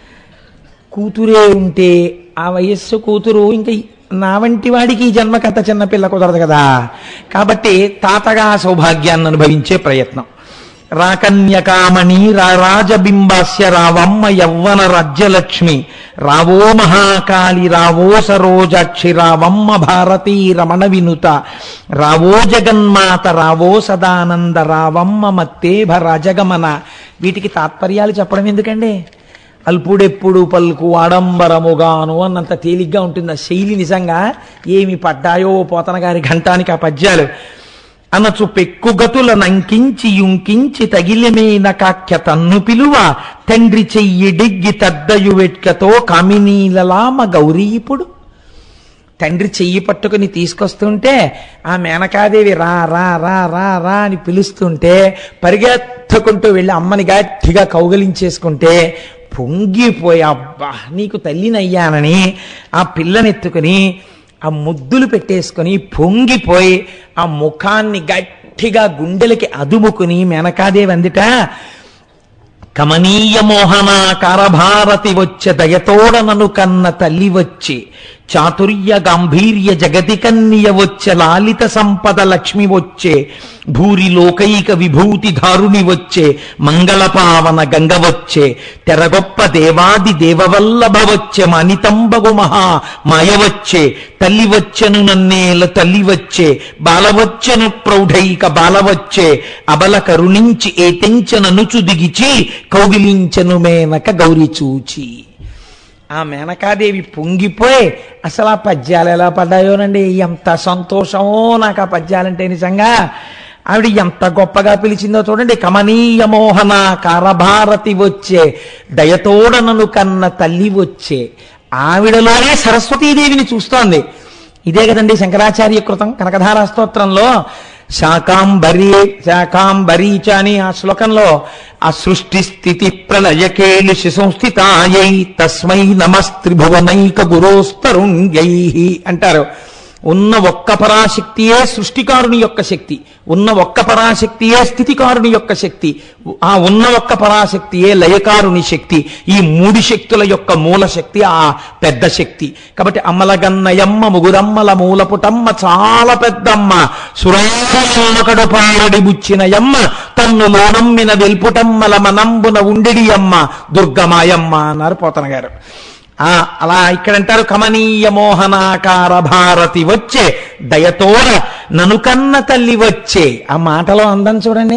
A: కూతురే ఉంటే ఆ వయస్సు కూతురు ఇంకా నా వంటి వాడికి ఈ జన్మ కథ చిన్న పిల్ల కుదరదు కదా కాబట్టి తాతగా ఆ సౌభాగ్యాన్ని అనుభవించే ప్రయత్నం రాకన్యకామణి రారాజబింబాస్య రావమ్మ యవ్వన రాజ్యలక్ష్మి రావో మహాకాళి రావో సరోజాక్షి రావమ్మ భారతీ రమణ వినుత రావో జగన్మాత రావో సదానంద రావమ్మ మత్తేభ రాజగమన వీటికి తాత్పర్యాలు చెప్పడం ఎందుకండి అల్పుడెప్పుడు పలుకు ఆడంబరముగాను అన్నంత తేలిగ్గా ఉంటుంది ఆ శైలి నిజంగా ఏమి పడ్డాయో పోతన గారి ఘంటానికి ఆ పద్యాలు అనచు పెక్కుగతుల నంకించి యుంకించి తగిలిమైన కాఖ్య తన్ను పిలువ తండ్రి చెయ్యి డిగ్గి తద్దయు వెట్కతో కామినీలలామ గౌరీ ఇప్పుడు తండ్రి చెయ్యి పట్టుకుని తీసుకొస్తుంటే ఆ మేనకాదేవి రా రా రా రా రా అని పిలుస్తుంటే పరిగెత్తుకుంటూ వెళ్ళి అమ్మని గట్టిగా కౌగలించేసుకుంటే పొంగిపోయి అబ్బా నీకు తల్లినయ్యానని ఆ పిల్లనెత్తుకుని ఆ ముద్దులు పెట్టేసుకొని పొంగిపోయి ఆ ముఖాన్ని గట్టి గట్టిగా గుండెలకి అదుముకుని మేనకాదేవి అందిట కమనీయ మోహనాకార భారతి వచ్చె దయతోడనను కన్న తల్లి వచ్చి చాతుర్య గాంభీర్య జగతి కన్య వచ్చె లాలిత సంపద లక్ష్మి వచ్చే భూరి లోకైక విభూతి ధారుని వచ్చే మంగళ పావన గంగ వచ్చే తెరగొప్ప దేవాది దేవవల్లభ వచ్చె మనితంబగు మహా మాయ వచ్చే తల్లి వచ్చెను నన్నేల తల్లి వచ్చే బాలవచ్చెను ప్రౌఢైక బాలవచ్చే అబల కరుణించి ఏతెంచననుచు దిగిచి కౌగిలించెను మేనక గౌరి చూచి ఆ మేనకాదేవి పొంగిపోయి అసలు ఆ పద్యాలు ఎలా పడ్డాయోనండి ఎంత సంతోషమో నాకు ఆ పద్యాలంటే నిజంగా ఆవిడ ఎంత గొప్పగా పిలిచిందో చూడండి కమనీయ మోహన కారభారతి వచ్చే దయతోడనను కన్న తల్లి వచ్చే ఆవిడలోనే సరస్వతీదేవిని చూస్తోంది ఇదే కదండి శంకరాచార్య కృతం కనకధారా స్తోత్రంలో శాకాంబరీ శాకాంబరీచ అని ఆ శ్లోకంలో ఆ సృష్టి స్థితి ప్రళయకేలి సంస్థితాయై తస్మై నమస్త్రిభువనైక గురోస్తరుణ్యై అంటారు ఉన్న ఒక్క పరాశక్తియే సృష్టికారుని యొక్క శక్తి ఉన్న ఒక్క పరాశక్తియే స్థితికారుని యొక్క శక్తి ఆ ఉన్న ఒక్క పరాశక్తియే లయకారుని శక్తి ఈ మూడు శక్తుల యొక్క మూల శక్తి ఆ పెద్ద శక్తి కాబట్టి అమ్మలగన్నయమ్మ ముగురమ్మల మూలపుటమ్మ చాలా పెద్దమ్మ సురాకడు పారడి బుచ్చినయమ్మ తన్ను లోనమ్మిన వెల్పుటమ్మల మనంబున ఉండిడి అమ్మ దుర్గమాయమ్మ అన్నారు పోతన గారు ఆ అలా ఇక్కడ అంటారు కమనీయ మోహనాకార భారతి వచ్చే దయతోడ నను కన్న తల్లి వచ్చే ఆ మాటలో అందం చూడండి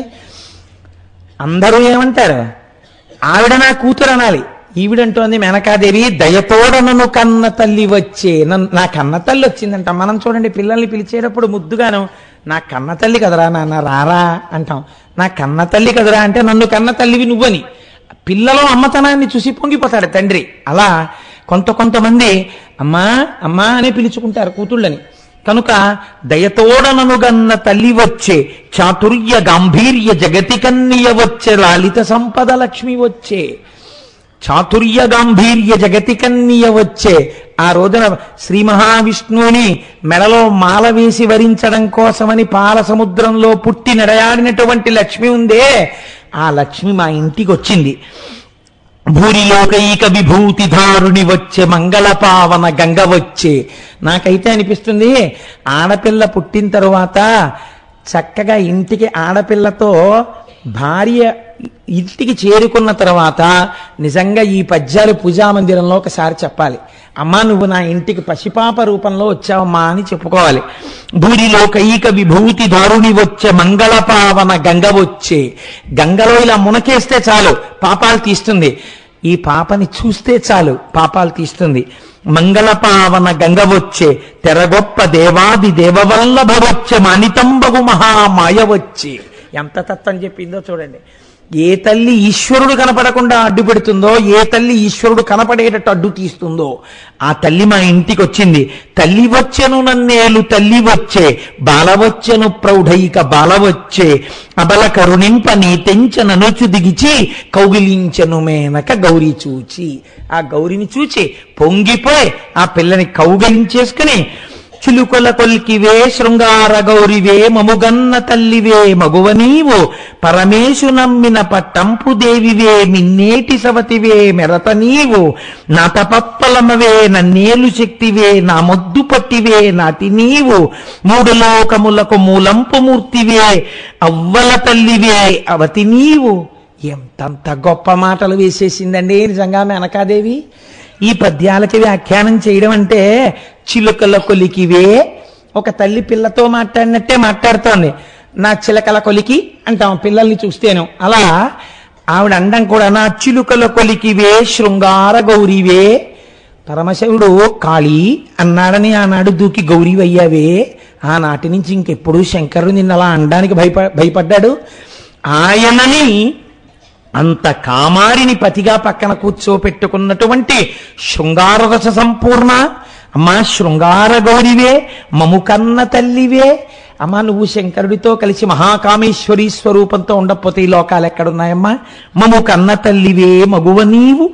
A: అందరూ ఏమంటారు ఆవిడ నా కూతురు అనాలి ఈవిడంటోంది మేనకాదేవి దయతోడ నన్ను కన్న తల్లి వచ్చే నన్ను నా కన్న తల్లి వచ్చిందంట మనం చూడండి పిల్లల్ని పిలిచేటప్పుడు ముద్దుగాను నా కన్న తల్లి కదరా నాన్న రారా అంటాం నా కన్న తల్లి కదరా అంటే నన్ను కన్న తల్లివి నువ్వని పిల్లలో అమ్మతనాన్ని చూసి పొంగిపోతాడు తండ్రి అలా కొంత కొంతమంది అమ్మా అమ్మా అని పిలుచుకుంటారు కూతుళ్ళని కనుక దయతోడననుగన్న తల్లి వచ్చే చాతుర్య గాంభీర్య జగతి కన్నియ వచ్చే లాలిత సంపద లక్ష్మి వచ్చే చాతుర్య గాంభీర్య జగతి కన్నియ వచ్చే ఆ రోజున శ్రీ మహావిష్ణువుని మెడలో మాల వేసి వరించడం కోసమని పాల సముద్రంలో పుట్టి నడయాడినటువంటి లక్ష్మి ఉందే ఆ లక్ష్మి మా ఇంటికి వచ్చింది భూరిలోకైక విభూతి ధారుని వచ్చే మంగళ పావన గంగ వచ్చే నాకైతే అనిపిస్తుంది ఆడపిల్ల పుట్టిన తరువాత చక్కగా ఇంటికి ఆడపిల్లతో భార్య ఇంటికి చేరుకున్న తర్వాత నిజంగా ఈ పద్యాలు పూజా మందిరంలో ఒకసారి చెప్పాలి అమ్మా నువ్వు నా ఇంటికి పసిపాప రూపంలో వచ్చావమ్మా అని చెప్పుకోవాలి భూరిలోకైక విభూతి దారుని వచ్చే మంగళ పావన గంగ వచ్చే గంగలో ఇలా మునకేస్తే చాలు పాపాలు తీస్తుంది ఈ పాపని చూస్తే చాలు పాపాలు తీస్తుంది మంగళ పావన గంగ వచ్చే తెరగొప్ప దేవాది దేవవల్లభ వచ్చే మణితంబగు మహామాయ వచ్చే ఎంత తత్వం చెప్పిందో చూడండి ఏ తల్లి ఈశ్వరుడు కనపడకుండా అడ్డు పెడుతుందో ఏ తల్లి ఈశ్వరుడు కనపడేటట్టు అడ్డు తీస్తుందో ఆ తల్లి మా ఇంటికి వచ్చింది తల్లి వచ్చెను నన్నేలు తల్లి వచ్చే బాల వచ్చెను ప్రౌఢైక బాల వచ్చే అబల కరుణింప నీ తెంచననుచు దిగిచి కౌగిలించను మేనక గౌరీ చూచి ఆ గౌరిని చూచి పొంగిపోయి ఆ పిల్లని కౌగిలించేసుకుని చిలుకొల కొల్కివే శృంగార గౌరివే మముగన్న తల్లివే మగువ నీవు పరమేశు నమ్మిన పట్టంపు దేవివే మిన్నేటి సవతివే మెరత నీవు నా తపప్పలమవే నన్నేలు శక్తివే నా మొద్దు పట్టివే నాటి నీవు మూడు లోకములకు మూలంపు మూర్తివే అవ్వల తల్లివే అవతి నీవు ఎంతంత గొప్ప మాటలు వేసేసిందండి నిజంగా మేనకాదేవి ఈ పద్యాలకి వ్యాఖ్యానం చేయడం అంటే చిలుకల కొలికివే ఒక తల్లి పిల్లతో మాట్లాడినట్టే మాట్లాడుతోంది నా చిలకల కొలికి అంటాం పిల్లల్ని చూస్తేను అలా ఆవిడ అండం కూడా నా చిలుకల కొలికివే శృంగార గౌరీవే పరమశివుడు కాళీ అన్నాడని ఆనాడు దూకి గౌరీ అయ్యావే ఆనాటి నుంచి ఇంకెప్పుడు శంకరుడు నిన్న అలా అనడానికి భయప భయపడ్డాడు ఆయనని అంత కామారిని పతిగా పక్కన కూర్చోపెట్టుకున్నటువంటి శృంగారరస సంపూర్ణ అమ్మా శృంగార గౌరివే మముకన్న తల్లివే అమ్మా నువ్వు శంకరుడితో కలిసి మహాకామేశ్వరి స్వరూపంతో ఉండకపోతే ఈ లోకాలు ఎక్కడున్నాయమ్మా మము కన్న తల్లివే మగువ నీవు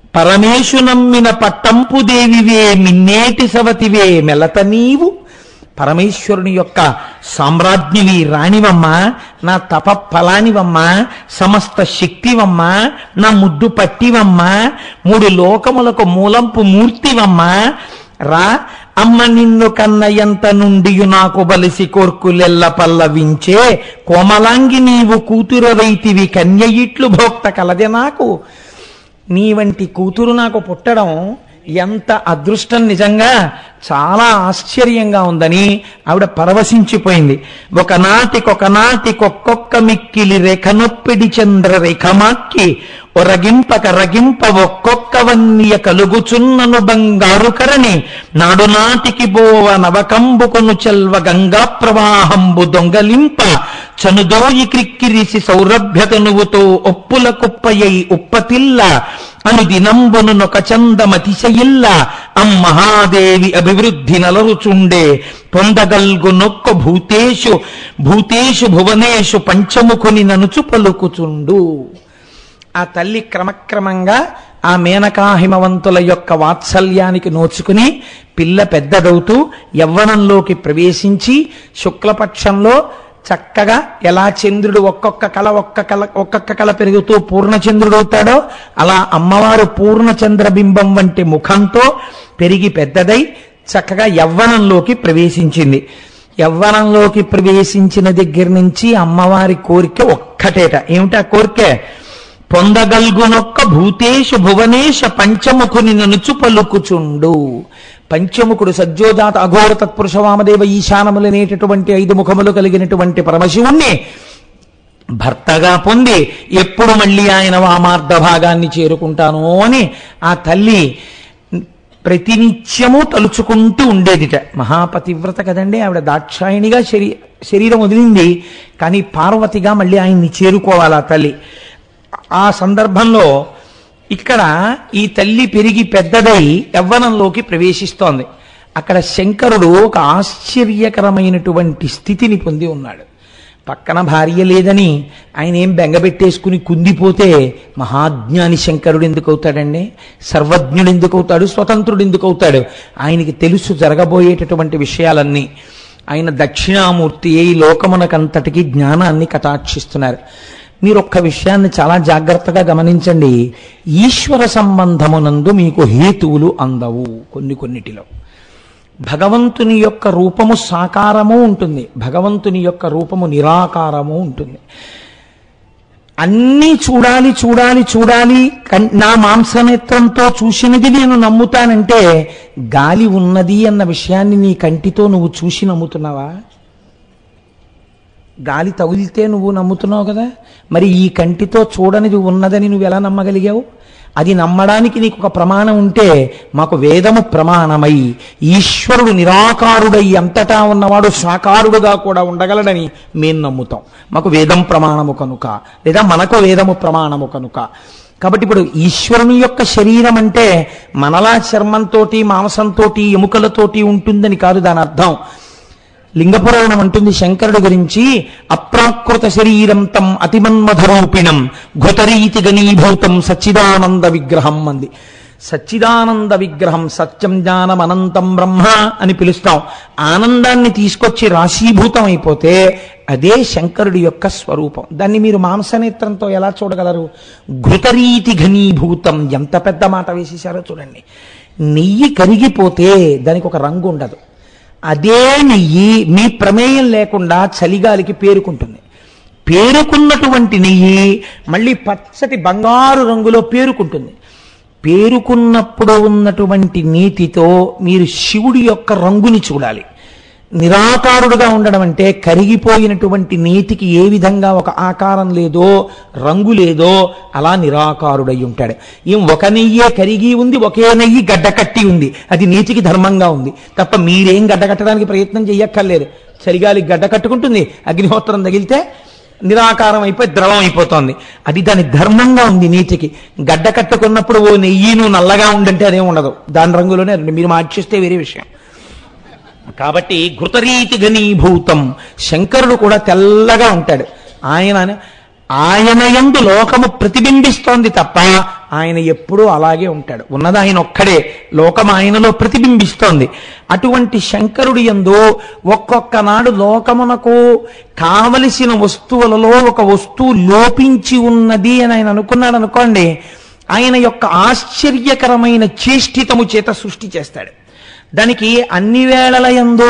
A: పరమేశు నమ్మిన పట్టంపు దేవివే మిన్నేటి సవతివే మెలత నీవు పరమేశ్వరుని యొక్క సామ్రాజ్ఞివి రాణివమ్మ నా తప ఫలానివమ్మ సమస్త శక్తివమ్మ నా ముద్దు పట్టివమ్మ మూడు లోకములకు మూలంపు మూర్తివమ్మ రా అమ్మ నిన్ను కన్నయంత నుండి నాకు బలిసి కోర్కులెల్ల పల్లవించే కోమలాంగి నీవు కూతురవైతివి కన్య ఇట్లు భోక్త కలదే నాకు నీ వంటి కూతురు నాకు పుట్టడం ఎంత అదృష్టం నిజంగా చాలా ఆశ్చర్యంగా ఉందని ఆవిడ పరవశించిపోయింది ఒకనాటికొకనాటికొక్కొక్క మిక్కిలి రేఖనొప్పిడి చంద్ర రేఖమాక్కి ఒరగింపక రగింప ఒక్కొక్క వన్య కలుగుచున్నను బంగారు కరణి నాడు నాటికి బోవ నవకంబుకొను చెల్వ గంగా ప్రవాహంబు దొంగలింప చనుదోయి క్రిక్కిరిసి సౌరభ్యతనువుతో ఒప్పుల కుప్పయై ఉప్పతిల్ల అను దినంబును నొక చందమతిశయిల్ల అమ్మహాదేవి అభివృద్ధి నలరుచుండే పొందగల్గు నొక్క భూతేషు భూతేషు భువనేషు పంచముఖుని ననుచు పలుకుచుండు ఆ తల్లి క్రమక్రమంగా ఆ మేనకా హిమవంతుల యొక్క వాత్సల్యానికి నోచుకుని పిల్ల పెద్దదవుతూ యవ్వనంలోకి ప్రవేశించి శుక్లపక్షంలో చక్కగా ఎలా చంద్రుడు ఒక్కొక్క కళ ఒక్క కళ ఒక్కొక్క కళ పెరుగుతూ పూర్ణచంద్రుడు అవుతాడో అలా అమ్మవారు పూర్ణచంద్రబింబం వంటి ముఖంతో పెరిగి పెద్దదై చక్కగా యవ్వనంలోకి ప్రవేశించింది యవ్వనంలోకి ప్రవేశించిన దగ్గర నుంచి అమ్మవారి కోరిక ఒక్కటేట ఏమిటా కోరిక పొందగల్గునొక్క భూతేషు భువనేశ పంచముఖుని ననుచు పలుకుచుండు పంచముఖుడు సజ్జోజాత అఘోర తత్పురుష వామదేవ ఈశానములనేటటువంటి ఐదు ముఖములు కలిగినటువంటి పరమశివుణ్ణి భర్తగా పొంది ఎప్పుడు మళ్ళీ ఆయన వామార్ధ భాగాన్ని చేరుకుంటాను అని ఆ తల్లి ప్రతినిత్యము తలుచుకుంటూ ఉండేదిట మహాపతివ్రత కదండి ఆవిడ దాక్షాయిణిగా శరీ శరీరం వదిలింది కానీ పార్వతిగా మళ్ళీ ఆయన్ని చేరుకోవాలి ఆ తల్లి ఆ సందర్భంలో ఇక్కడ ఈ తల్లి పెరిగి పెద్దదై యవ్వనంలోకి ప్రవేశిస్తోంది అక్కడ శంకరుడు ఒక ఆశ్చర్యకరమైనటువంటి స్థితిని పొంది ఉన్నాడు పక్కన భార్య లేదని ఆయన ఏం బెంగబెట్టేసుకుని కుందిపోతే మహాజ్ఞాని శంకరుడు ఎందుకు అవుతాడండి సర్వజ్ఞుడు ఎందుకు అవుతాడు స్వతంత్రుడు ఎందుకు అవుతాడు ఆయనకి తెలుసు జరగబోయేటటువంటి విషయాలన్నీ ఆయన దక్షిణామూర్తి ఈ లోకమునకంతటికి జ్ఞానాన్ని కటాక్షిస్తున్నారు మీరు ఒక్క విషయాన్ని చాలా జాగ్రత్తగా గమనించండి ఈశ్వర సంబంధమునందు మీకు హేతువులు అందవు కొన్ని కొన్నిటిలో భగవంతుని యొక్క రూపము సాకారము ఉంటుంది భగవంతుని యొక్క రూపము నిరాకారము ఉంటుంది అన్నీ చూడాలి చూడాలి చూడాలి కన్- నా మాంసనేత్రంతో చూసినది నేను నమ్ముతానంటే గాలి ఉన్నది అన్న విషయాన్ని నీ కంటితో నువ్వు చూసి నమ్ముతున్నావా గాలి తగిలితే నువ్వు నమ్ముతున్నావు కదా మరి ఈ కంటితో చూడనిది ఉన్నదని నువ్వు ఎలా నమ్మగలిగావు అది నమ్మడానికి నీకు ఒక ప్రమాణం ఉంటే మాకు వేదము ప్రమాణమై ఈశ్వరుడు నిరాకారుడై అంతటా ఉన్నవాడు సాకారుడుగా కూడా ఉండగలడని మేము నమ్ముతాం మాకు వేదం ప్రమాణము కనుక లేదా మనకు వేదము ప్రమాణము కనుక కాబట్టి ఇప్పుడు ఈశ్వరుని యొక్క శరీరం అంటే మనలా చర్మంతోటి మాంసంతోటి ఎముకలతోటి ఉంటుందని కాదు దాని అర్థం లింగపురాణం అంటుంది శంకరుడి గురించి అప్రాకృత శరీరం తం అతిమన్మధరూపిణం ఘృతరీతి గణీభూతం సచ్చిదానంద విగ్రహం అంది సచ్చిదానంద విగ్రహం సత్యం జ్ఞానం అనంతం బ్రహ్మ అని పిలుస్తాం ఆనందాన్ని తీసుకొచ్చి రాశీభూతం అయిపోతే అదే శంకరుడి యొక్క స్వరూపం దాన్ని మీరు మాంసనేత్రంతో ఎలా చూడగలరు ఘృతరీతి ఘనీభూతం ఎంత పెద్ద మాట వేసేశారో చూడండి నెయ్యి కరిగిపోతే దానికి ఒక రంగు ఉండదు అదే నెయ్యి మీ ప్రమేయం లేకుండా చలిగాలికి పేరుకుంటుంది పేరుకున్నటువంటి నెయ్యి మళ్ళీ పచ్చటి బంగారు రంగులో పేరుకుంటుంది పేరుకున్నప్పుడు ఉన్నటువంటి నీతితో మీరు శివుడి యొక్క రంగుని చూడాలి నిరాకారుడుగా ఉండడం అంటే కరిగిపోయినటువంటి నీతికి ఏ విధంగా ఒక ఆకారం లేదో రంగు లేదో అలా నిరాకారుడై ఉంటాడు ఏం ఒక నెయ్యే కరిగి ఉంది ఒకే నెయ్యి గడ్డ కట్టి ఉంది అది నీతికి ధర్మంగా ఉంది తప్ప మీరేం గడ్డ కట్టడానికి ప్రయత్నం చెయ్యక్కర్లేదు చలిగాలి గడ్డ కట్టుకుంటుంది అగ్నిహోత్రం తగిలితే నిరాకారం అయిపోయి ద్రవం అయిపోతోంది అది దాని ధర్మంగా ఉంది నీతికి గడ్డ కట్టుకున్నప్పుడు ఓ నెయ్యి నువ్వు నల్లగా ఉండంటే అదేం ఉండదు దాని రంగులోనే రండి. మీరు మార్చిస్తే వేరే విషయం కాబట్టి ఘృతరీతి ఘనీభూతం శంకరుడు కూడా తెల్లగా ఉంటాడు ఆయన ఆయన యందు లోకము ప్రతిబింబిస్తోంది తప్ప ఆయన ఎప్పుడూ అలాగే ఉంటాడు ఉన్నది ఆయన ఒక్కడే లోకం ఆయనలో ప్రతిబింబిస్తోంది అటువంటి శంకరుడి యందు ఒక్కొక్క నాడు లోకమునకు కావలసిన వస్తువులలో ఒక వస్తువు లోపించి ఉన్నది అని ఆయన అనుకున్నాడు అనుకోండి ఆయన యొక్క ఆశ్చర్యకరమైన చేష్టితము చేత సృష్టి చేస్తాడు దానికి అన్ని వేళల యందు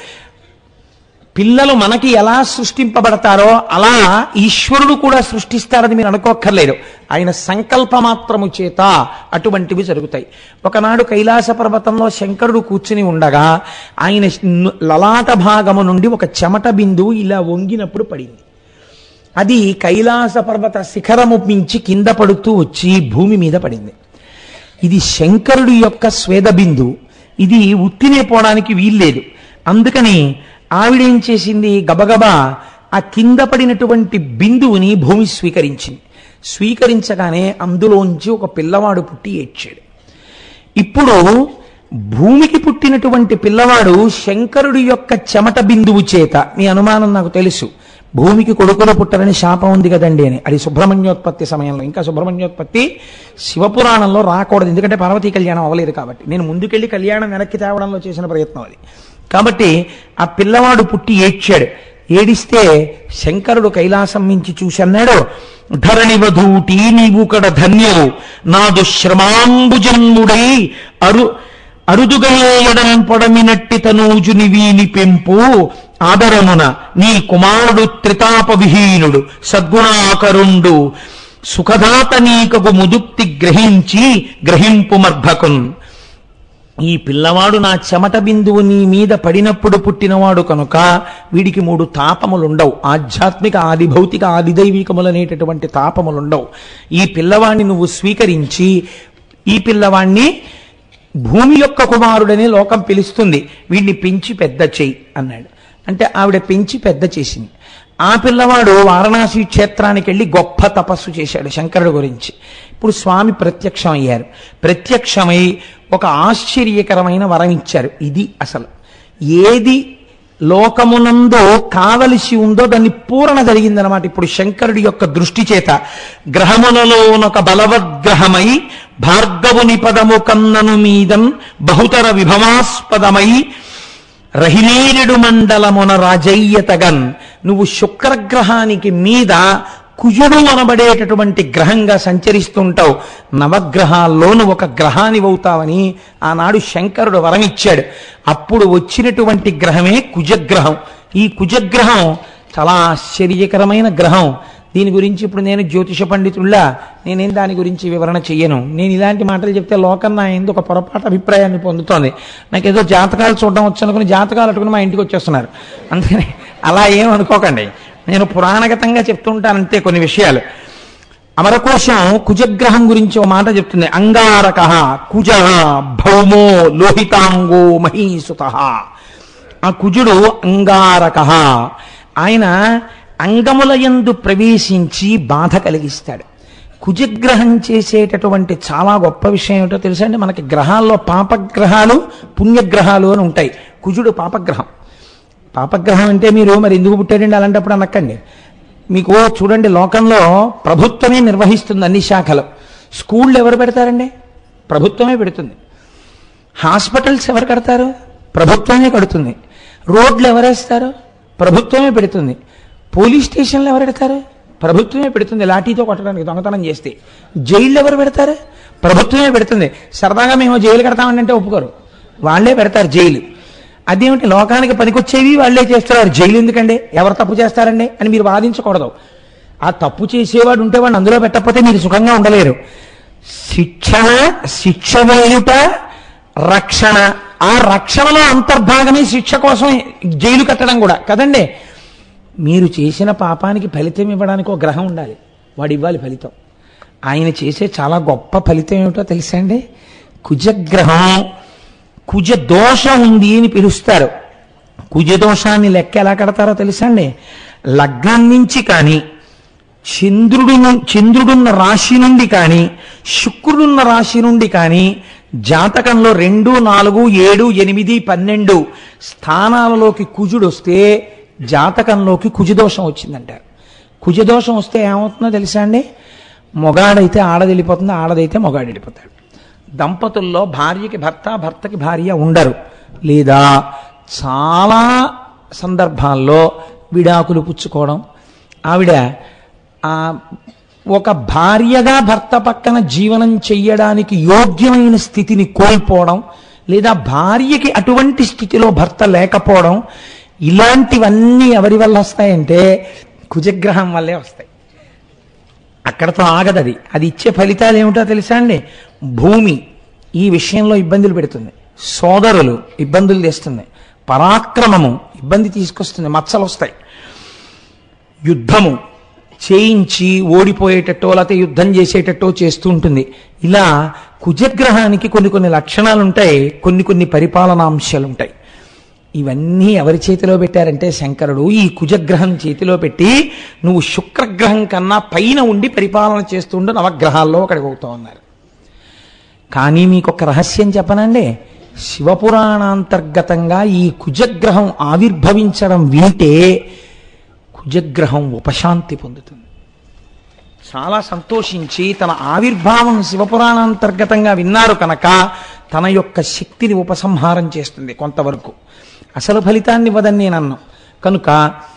A: పిల్లలు మనకి ఎలా సృష్టింపబడతారో అలా ఈశ్వరుడు కూడా సృష్టిస్తారని మీరు అనుకోక్కర్లేదు ఆయన సంకల్ప మాత్రము చేత అటువంటివి జరుగుతాయి ఒకనాడు కైలాస పర్వతంలో శంకరుడు కూర్చుని ఉండగా ఆయన ను- లలాట భాగము నుండి ఒక చెమట బిందువు ఇలా వంగినప్పుడు పడింది అది కైలాస పర్వత శిఖరము మించి కింద పడుతూ వచ్చి భూమి మీద పడింది ఇది శంకరుడి యొక్క స్వేద బిందువు ఇది ఉత్తినే పోవడానికి వీల్లేదు అందుకని ఆవిడేం చేసింది గబగబా ఆ కింద పడినటువంటి బిందువుని భూమి స్వీకరించింది స్వీకరించగానే అందులోంచి ఒక పిల్లవాడు పుట్టి ఏడ్చాడు ఇప్పుడు భూమికి పుట్టినటువంటి పిల్లవాడు శంకరుడి యొక్క చెమట బిందువు చేత మీ అనుమానం నాకు తెలుసు భూమికి కొడుకులు పుట్టరని శాపం ఉంది కదండి అని అది సుబ్రహ్మణ్యోత్పత్తి సమయంలో ఇంకా సుబ్రహ్మణ్యోత్పత్తి శివపురాణంలో రాకూడదు ఎందుకంటే పార్వతీ కళ్యాణం అవ్వలేదు కాబట్టి నేను ముందుకెళ్ళి కళ్యాణం వెనక్కి తేవడంలో చేసిన ప్రయత్నం అది కాబట్టి ఆ పిల్లవాడు పుట్టి ఏడ్చాడు ఏడిస్తే శంకరుడు కైలాసం మించి చూసన్నాడు ధరణి వధూటి నీవు కడ ధన్యువు నాదు శ్రమాంబుజన్ముడై అరు అరుదుగేయడం పొడమినట్టి తనూజుని వీని పెంపు ఆదరమున నీ కుమారుడు త్రితాప విహీనుడు సద్గుణాకరుండు సుఖదాత నీకగు ముదుక్తి గ్రహించి గ్రహింపు మర్భకున్ ఈ పిల్లవాడు నా చెమట బిందువు నీ మీద పడినప్పుడు పుట్టినవాడు కనుక వీడికి మూడు తాపములుండవు ఆధ్యాత్మిక ఆది భౌతిక ఆది దైవికములనేటటువంటి తాపములుండవు ఈ పిల్లవాడిని నువ్వు స్వీకరించి ఈ పిల్లవాణ్ణి భూమి యొక్క కుమారుడని లోకం పిలుస్తుంది వీడిని పెంచి పెద్ద చెయ్యి అన్నాడు అంటే ఆవిడ పెంచి పెద్ద చేసింది ఆ పిల్లవాడు వారణాసి క్షేత్రానికి వెళ్ళి గొప్ప తపస్సు చేశాడు శంకరుడు గురించి ఇప్పుడు స్వామి ప్రత్యక్షం అయ్యారు ప్రత్యక్షమై ఒక ఆశ్చర్యకరమైన వరం ఇచ్చారు ఇది అసలు ఏది లోకమునందు కావలసి ఉందో దాన్ని పూరణ జరిగిందనమాట ఇప్పుడు శంకరుడి యొక్క దృష్టి చేత గ్రహములలోనొక బలవద్గ్రహమై భార్గవుని పదము కన్నను మీదన్ బహుతర విభవాస్పదమై రహిలేరుడు మండలమున రాజయ్యతగన్ నువ్వు శుక్రగ్రహానికి మీద కుజుడు అనబడేటటువంటి గ్రహంగా సంచరిస్తుంటావు నవగ్రహాల్లోను ఒక గ్రహానివవుతావని ఆనాడు శంకరుడు వరమిచ్చాడు అప్పుడు వచ్చినటువంటి గ్రహమే కుజగ్రహం ఈ కుజగ్రహం చాలా ఆశ్చర్యకరమైన గ్రహం దీని గురించి ఇప్పుడు నేను జ్యోతిష పండితుల్లా నేనేం దాని గురించి వివరణ చెయ్యను నేను ఇలాంటి మాటలు చెప్తే లోకం నా ఎందుకు ఒక పొరపాటు అభిప్రాయాన్ని పొందుతోంది నాకు ఏదో జాతకాలు చూడడం వచ్చు అనుకుని జాతకాలు అట్టుకుని మా ఇంటికి వచ్చేస్తున్నారు అందుకని అలా ఏం అనుకోకండి నేను పురాణగతంగా చెప్తుంటాను అంతే కొన్ని విషయాలు అమరకోశం కుజగ్రహం గురించి ఒక మాట చెప్తుంది అంగారక కుజ భౌమో లోహితాంగో మహీసుత ఆ కుజుడు అంగారక ఆయన అంగముల యందు ప్రవేశించి బాధ కలిగిస్తాడు కుజగ్రహం చేసేటటువంటి చాలా గొప్ప విషయం ఏమిటో తెలుసా అండి మనకి గ్రహాల్లో పాపగ్రహాలు పుణ్యగ్రహాలు అని ఉంటాయి కుజుడు పాపగ్రహం పాపగ్రహం అంటే మీరు మరి ఎందుకు పుట్టారండి అలాంటప్పుడు అనక్కండి మీకు చూడండి లోకంలో ప్రభుత్వమే నిర్వహిస్తుంది అన్ని శాఖలు స్కూళ్ళు ఎవరు పెడతారండి ప్రభుత్వమే పెడుతుంది హాస్పిటల్స్ ఎవరు కడతారు ప్రభుత్వమే కడుతుంది రోడ్లు ఎవరేస్తారు ప్రభుత్వమే పెడుతుంది పోలీస్ స్టేషన్లు ఎవరు పెడతారు ప్రభుత్వమే పెడుతుంది లాఠీతో కొట్టడానికి దొంగతనం చేస్తే జైళ్ళు ఎవరు పెడతారు ప్రభుత్వమే పెడుతుంది సరదాగా మేము జైలు కడతామంటే ఒప్పుకోరు వాళ్ళే పెడతారు జైలు అదేమిటి లోకానికి పనికొచ్చేవి వాళ్ళే చేస్తారు జైలు ఎందుకండి ఎవరు తప్పు చేస్తారండి అని మీరు వాదించకూడదు ఆ తప్పు చేసేవాడు ఉంటే వాడిని అందులో పెట్టకపోతే మీరు సుఖంగా ఉండలేరు శిక్షణ శిక్ష వేయుట రక్షణ ఆ రక్షణలో అంతర్భాగమే శిక్ష కోసం జైలు కట్టడం కూడా కదండి మీరు చేసిన పాపానికి ఫలితం ఇవ్వడానికి ఒక గ్రహం ఉండాలి వాడు ఇవ్వాలి ఫలితం ఆయన చేసే చాలా గొప్ప ఫలితం ఏమిటో తెలుసా అండి కుజగ్రహం కుజ దోషం ఉంది అని పిలుస్తారు కుజ దోషాన్ని లెక్క ఎలా కడతారో తెలుసా అండి లగ్నం నుంచి కానీ చంద్రుడు చంద్రుడున్న రాశి నుండి కానీ శుక్రుడున్న రాశి నుండి కానీ జాతకంలో రెండు నాలుగు ఏడు ఎనిమిది పన్నెండు స్థానాలలోకి కుజుడు వస్తే జాతకంలోకి కుజదోషం వచ్చిందంటారు కుజదోషం వస్తే ఏమవుతుందో తెలుసా అండి మొగాడైతే ఆడది వెళ్ళిపోతుంది ఆడదైతే మొగాడు వెళ్ళిపోతాడు దంపతుల్లో భార్యకి భర్త భర్తకి భార్య ఉండరు లేదా చాలా సందర్భాల్లో విడాకులు పుచ్చుకోవడం ఆవిడ ఆ, ఒక భార్యగా భర్త పక్కన జీవనం చెయ్యడానికి యోగ్యమైన స్థితిని కోల్పోవడం లేదా భార్యకి అటువంటి స్థితిలో భర్త లేకపోవడం ఇలాంటివన్నీ ఎవరి వల్ల వస్తాయంటే కుజగ్రహం వల్లే వస్తాయి అక్కడతో ఆగదు అది అది ఇచ్చే ఫలితాలు ఏమిటో తెలుసా అండి భూమి ఈ విషయంలో ఇబ్బందులు పెడుతుంది సోదరులు ఇబ్బందులు తెస్తుంది పరాక్రమము ఇబ్బంది తీసుకొస్తుంది మచ్చలు వస్తాయి యుద్ధము చేయించి ఓడిపోయేటట్టో లేకపోతే యుద్ధం చేసేటట్టో చేస్తూ ఉంటుంది ఇలా కుజగ్రహానికి కొన్ని కొన్ని లక్షణాలు ఉంటాయి కొన్ని కొన్ని పరిపాలనాంశాలు ఉంటాయి ఇవన్నీ ఎవరి చేతిలో పెట్టారంటే శంకరుడు ఈ కుజగ్రహం చేతిలో పెట్టి నువ్వు శుక్రగ్రహం కన్నా పైన ఉండి పరిపాలన చేస్తుండు నవగ్రహాల్లో ఒకడికి అవుతావు అన్నారు కానీ మీకు ఒక రహస్యం చెప్పనండి శివపురాణాంతర్గతంగా ఈ కుజగ్రహం ఆవిర్భవించడం వింటే కుజగ్రహం ఉపశాంతి పొందుతుంది చాలా సంతోషించి తన ఆవిర్భావం శివపురాణాంతర్గతంగా విన్నారు కనుక తన యొక్క శక్తిని ఉపసంహారం చేస్తుంది కొంతవరకు అసలు ఫలితాన్ని ఇవ్వదని నేను అన్నాం కనుక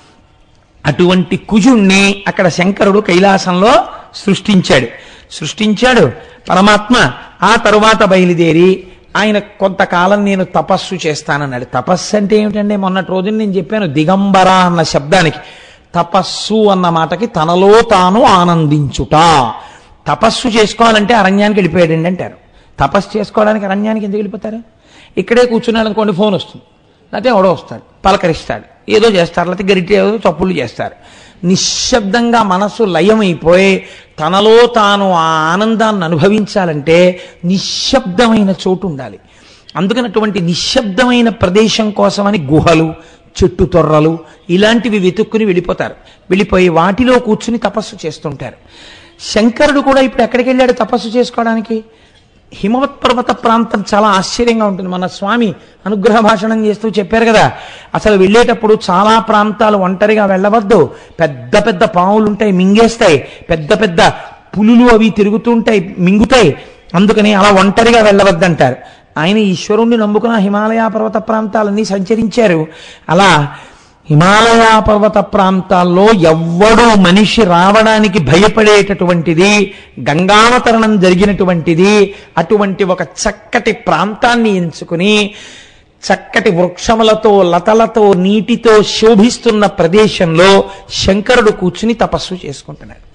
A: అటువంటి కుజుణ్ణి అక్కడ శంకరుడు కైలాసంలో సృష్టించాడు సృష్టించాడు పరమాత్మ ఆ తరువాత బయలుదేరి ఆయన కొంతకాలం నేను తపస్సు చేస్తానన్నాడు తపస్సు అంటే ఏమిటంటే మొన్నటి రోజున నేను చెప్పాను దిగంబర అన్న శబ్దానికి తపస్సు అన్న మాటకి తనలో తాను ఆనందించుట తపస్సు చేసుకోవాలంటే అరణ్యానికి వెళ్ళిపోయాడండి అంటారు తపస్సు చేసుకోవడానికి అరణ్యానికి ఎందుకు వెళ్ళిపోతారు ఇక్కడే కూర్చున్నాడు అనుకోండి ఫోన్ వస్తుంది లేకపోతే ఎవడో వస్తాడు పలకరిస్తాడు ఏదో చేస్తారు లేకపోతే గరిటె ఏదో చప్పులు చేస్తారు నిశ్శబ్దంగా మనస్సు లయమైపోయి తనలో తాను ఆ ఆనందాన్ని అనుభవించాలంటే నిశ్శబ్దమైన చోటు ఉండాలి అందుకని అటువంటి నిశ్శబ్దమైన ప్రదేశం కోసమని గుహలు చెట్టు తొర్రలు ఇలాంటివి వెతుక్కుని వెళ్ళిపోతారు వెళ్ళిపోయి వాటిలో కూర్చుని తపస్సు చేస్తుంటారు శంకరుడు కూడా ఇప్పుడు ఎక్కడికి వెళ్ళాడు తపస్సు చేసుకోవడానికి హిమవత్ పర్వత ప్రాంతం చాలా ఆశ్చర్యంగా ఉంటుంది మన స్వామి అనుగ్రహ భాషణం చేస్తూ చెప్పారు కదా అసలు వెళ్ళేటప్పుడు చాలా ప్రాంతాలు ఒంటరిగా వెళ్ళవద్దు పెద్ద పెద్ద పాములు ఉంటాయి మింగేస్తాయి పెద్ద పెద్ద పులులు అవి తిరుగుతుంటాయి మింగుతాయి అందుకని అలా ఒంటరిగా వెళ్ళవద్దంటారు ఆయన ఈశ్వరుణ్ణి నమ్ముకున్న హిమాలయ పర్వత ప్రాంతాలన్నీ సంచరించారు అలా హిమాలయ పర్వత ప్రాంతాల్లో ఎవ్వడూ మనిషి రావడానికి భయపడేటటువంటిది గంగావతరణం జరిగినటువంటిది అటువంటి ఒక చక్కటి ప్రాంతాన్ని ఎంచుకుని చక్కటి వృక్షములతో లతలతో నీటితో శోభిస్తున్న ప్రదేశంలో శంకరుడు కూర్చుని తపస్సు చేసుకుంటున్నాడు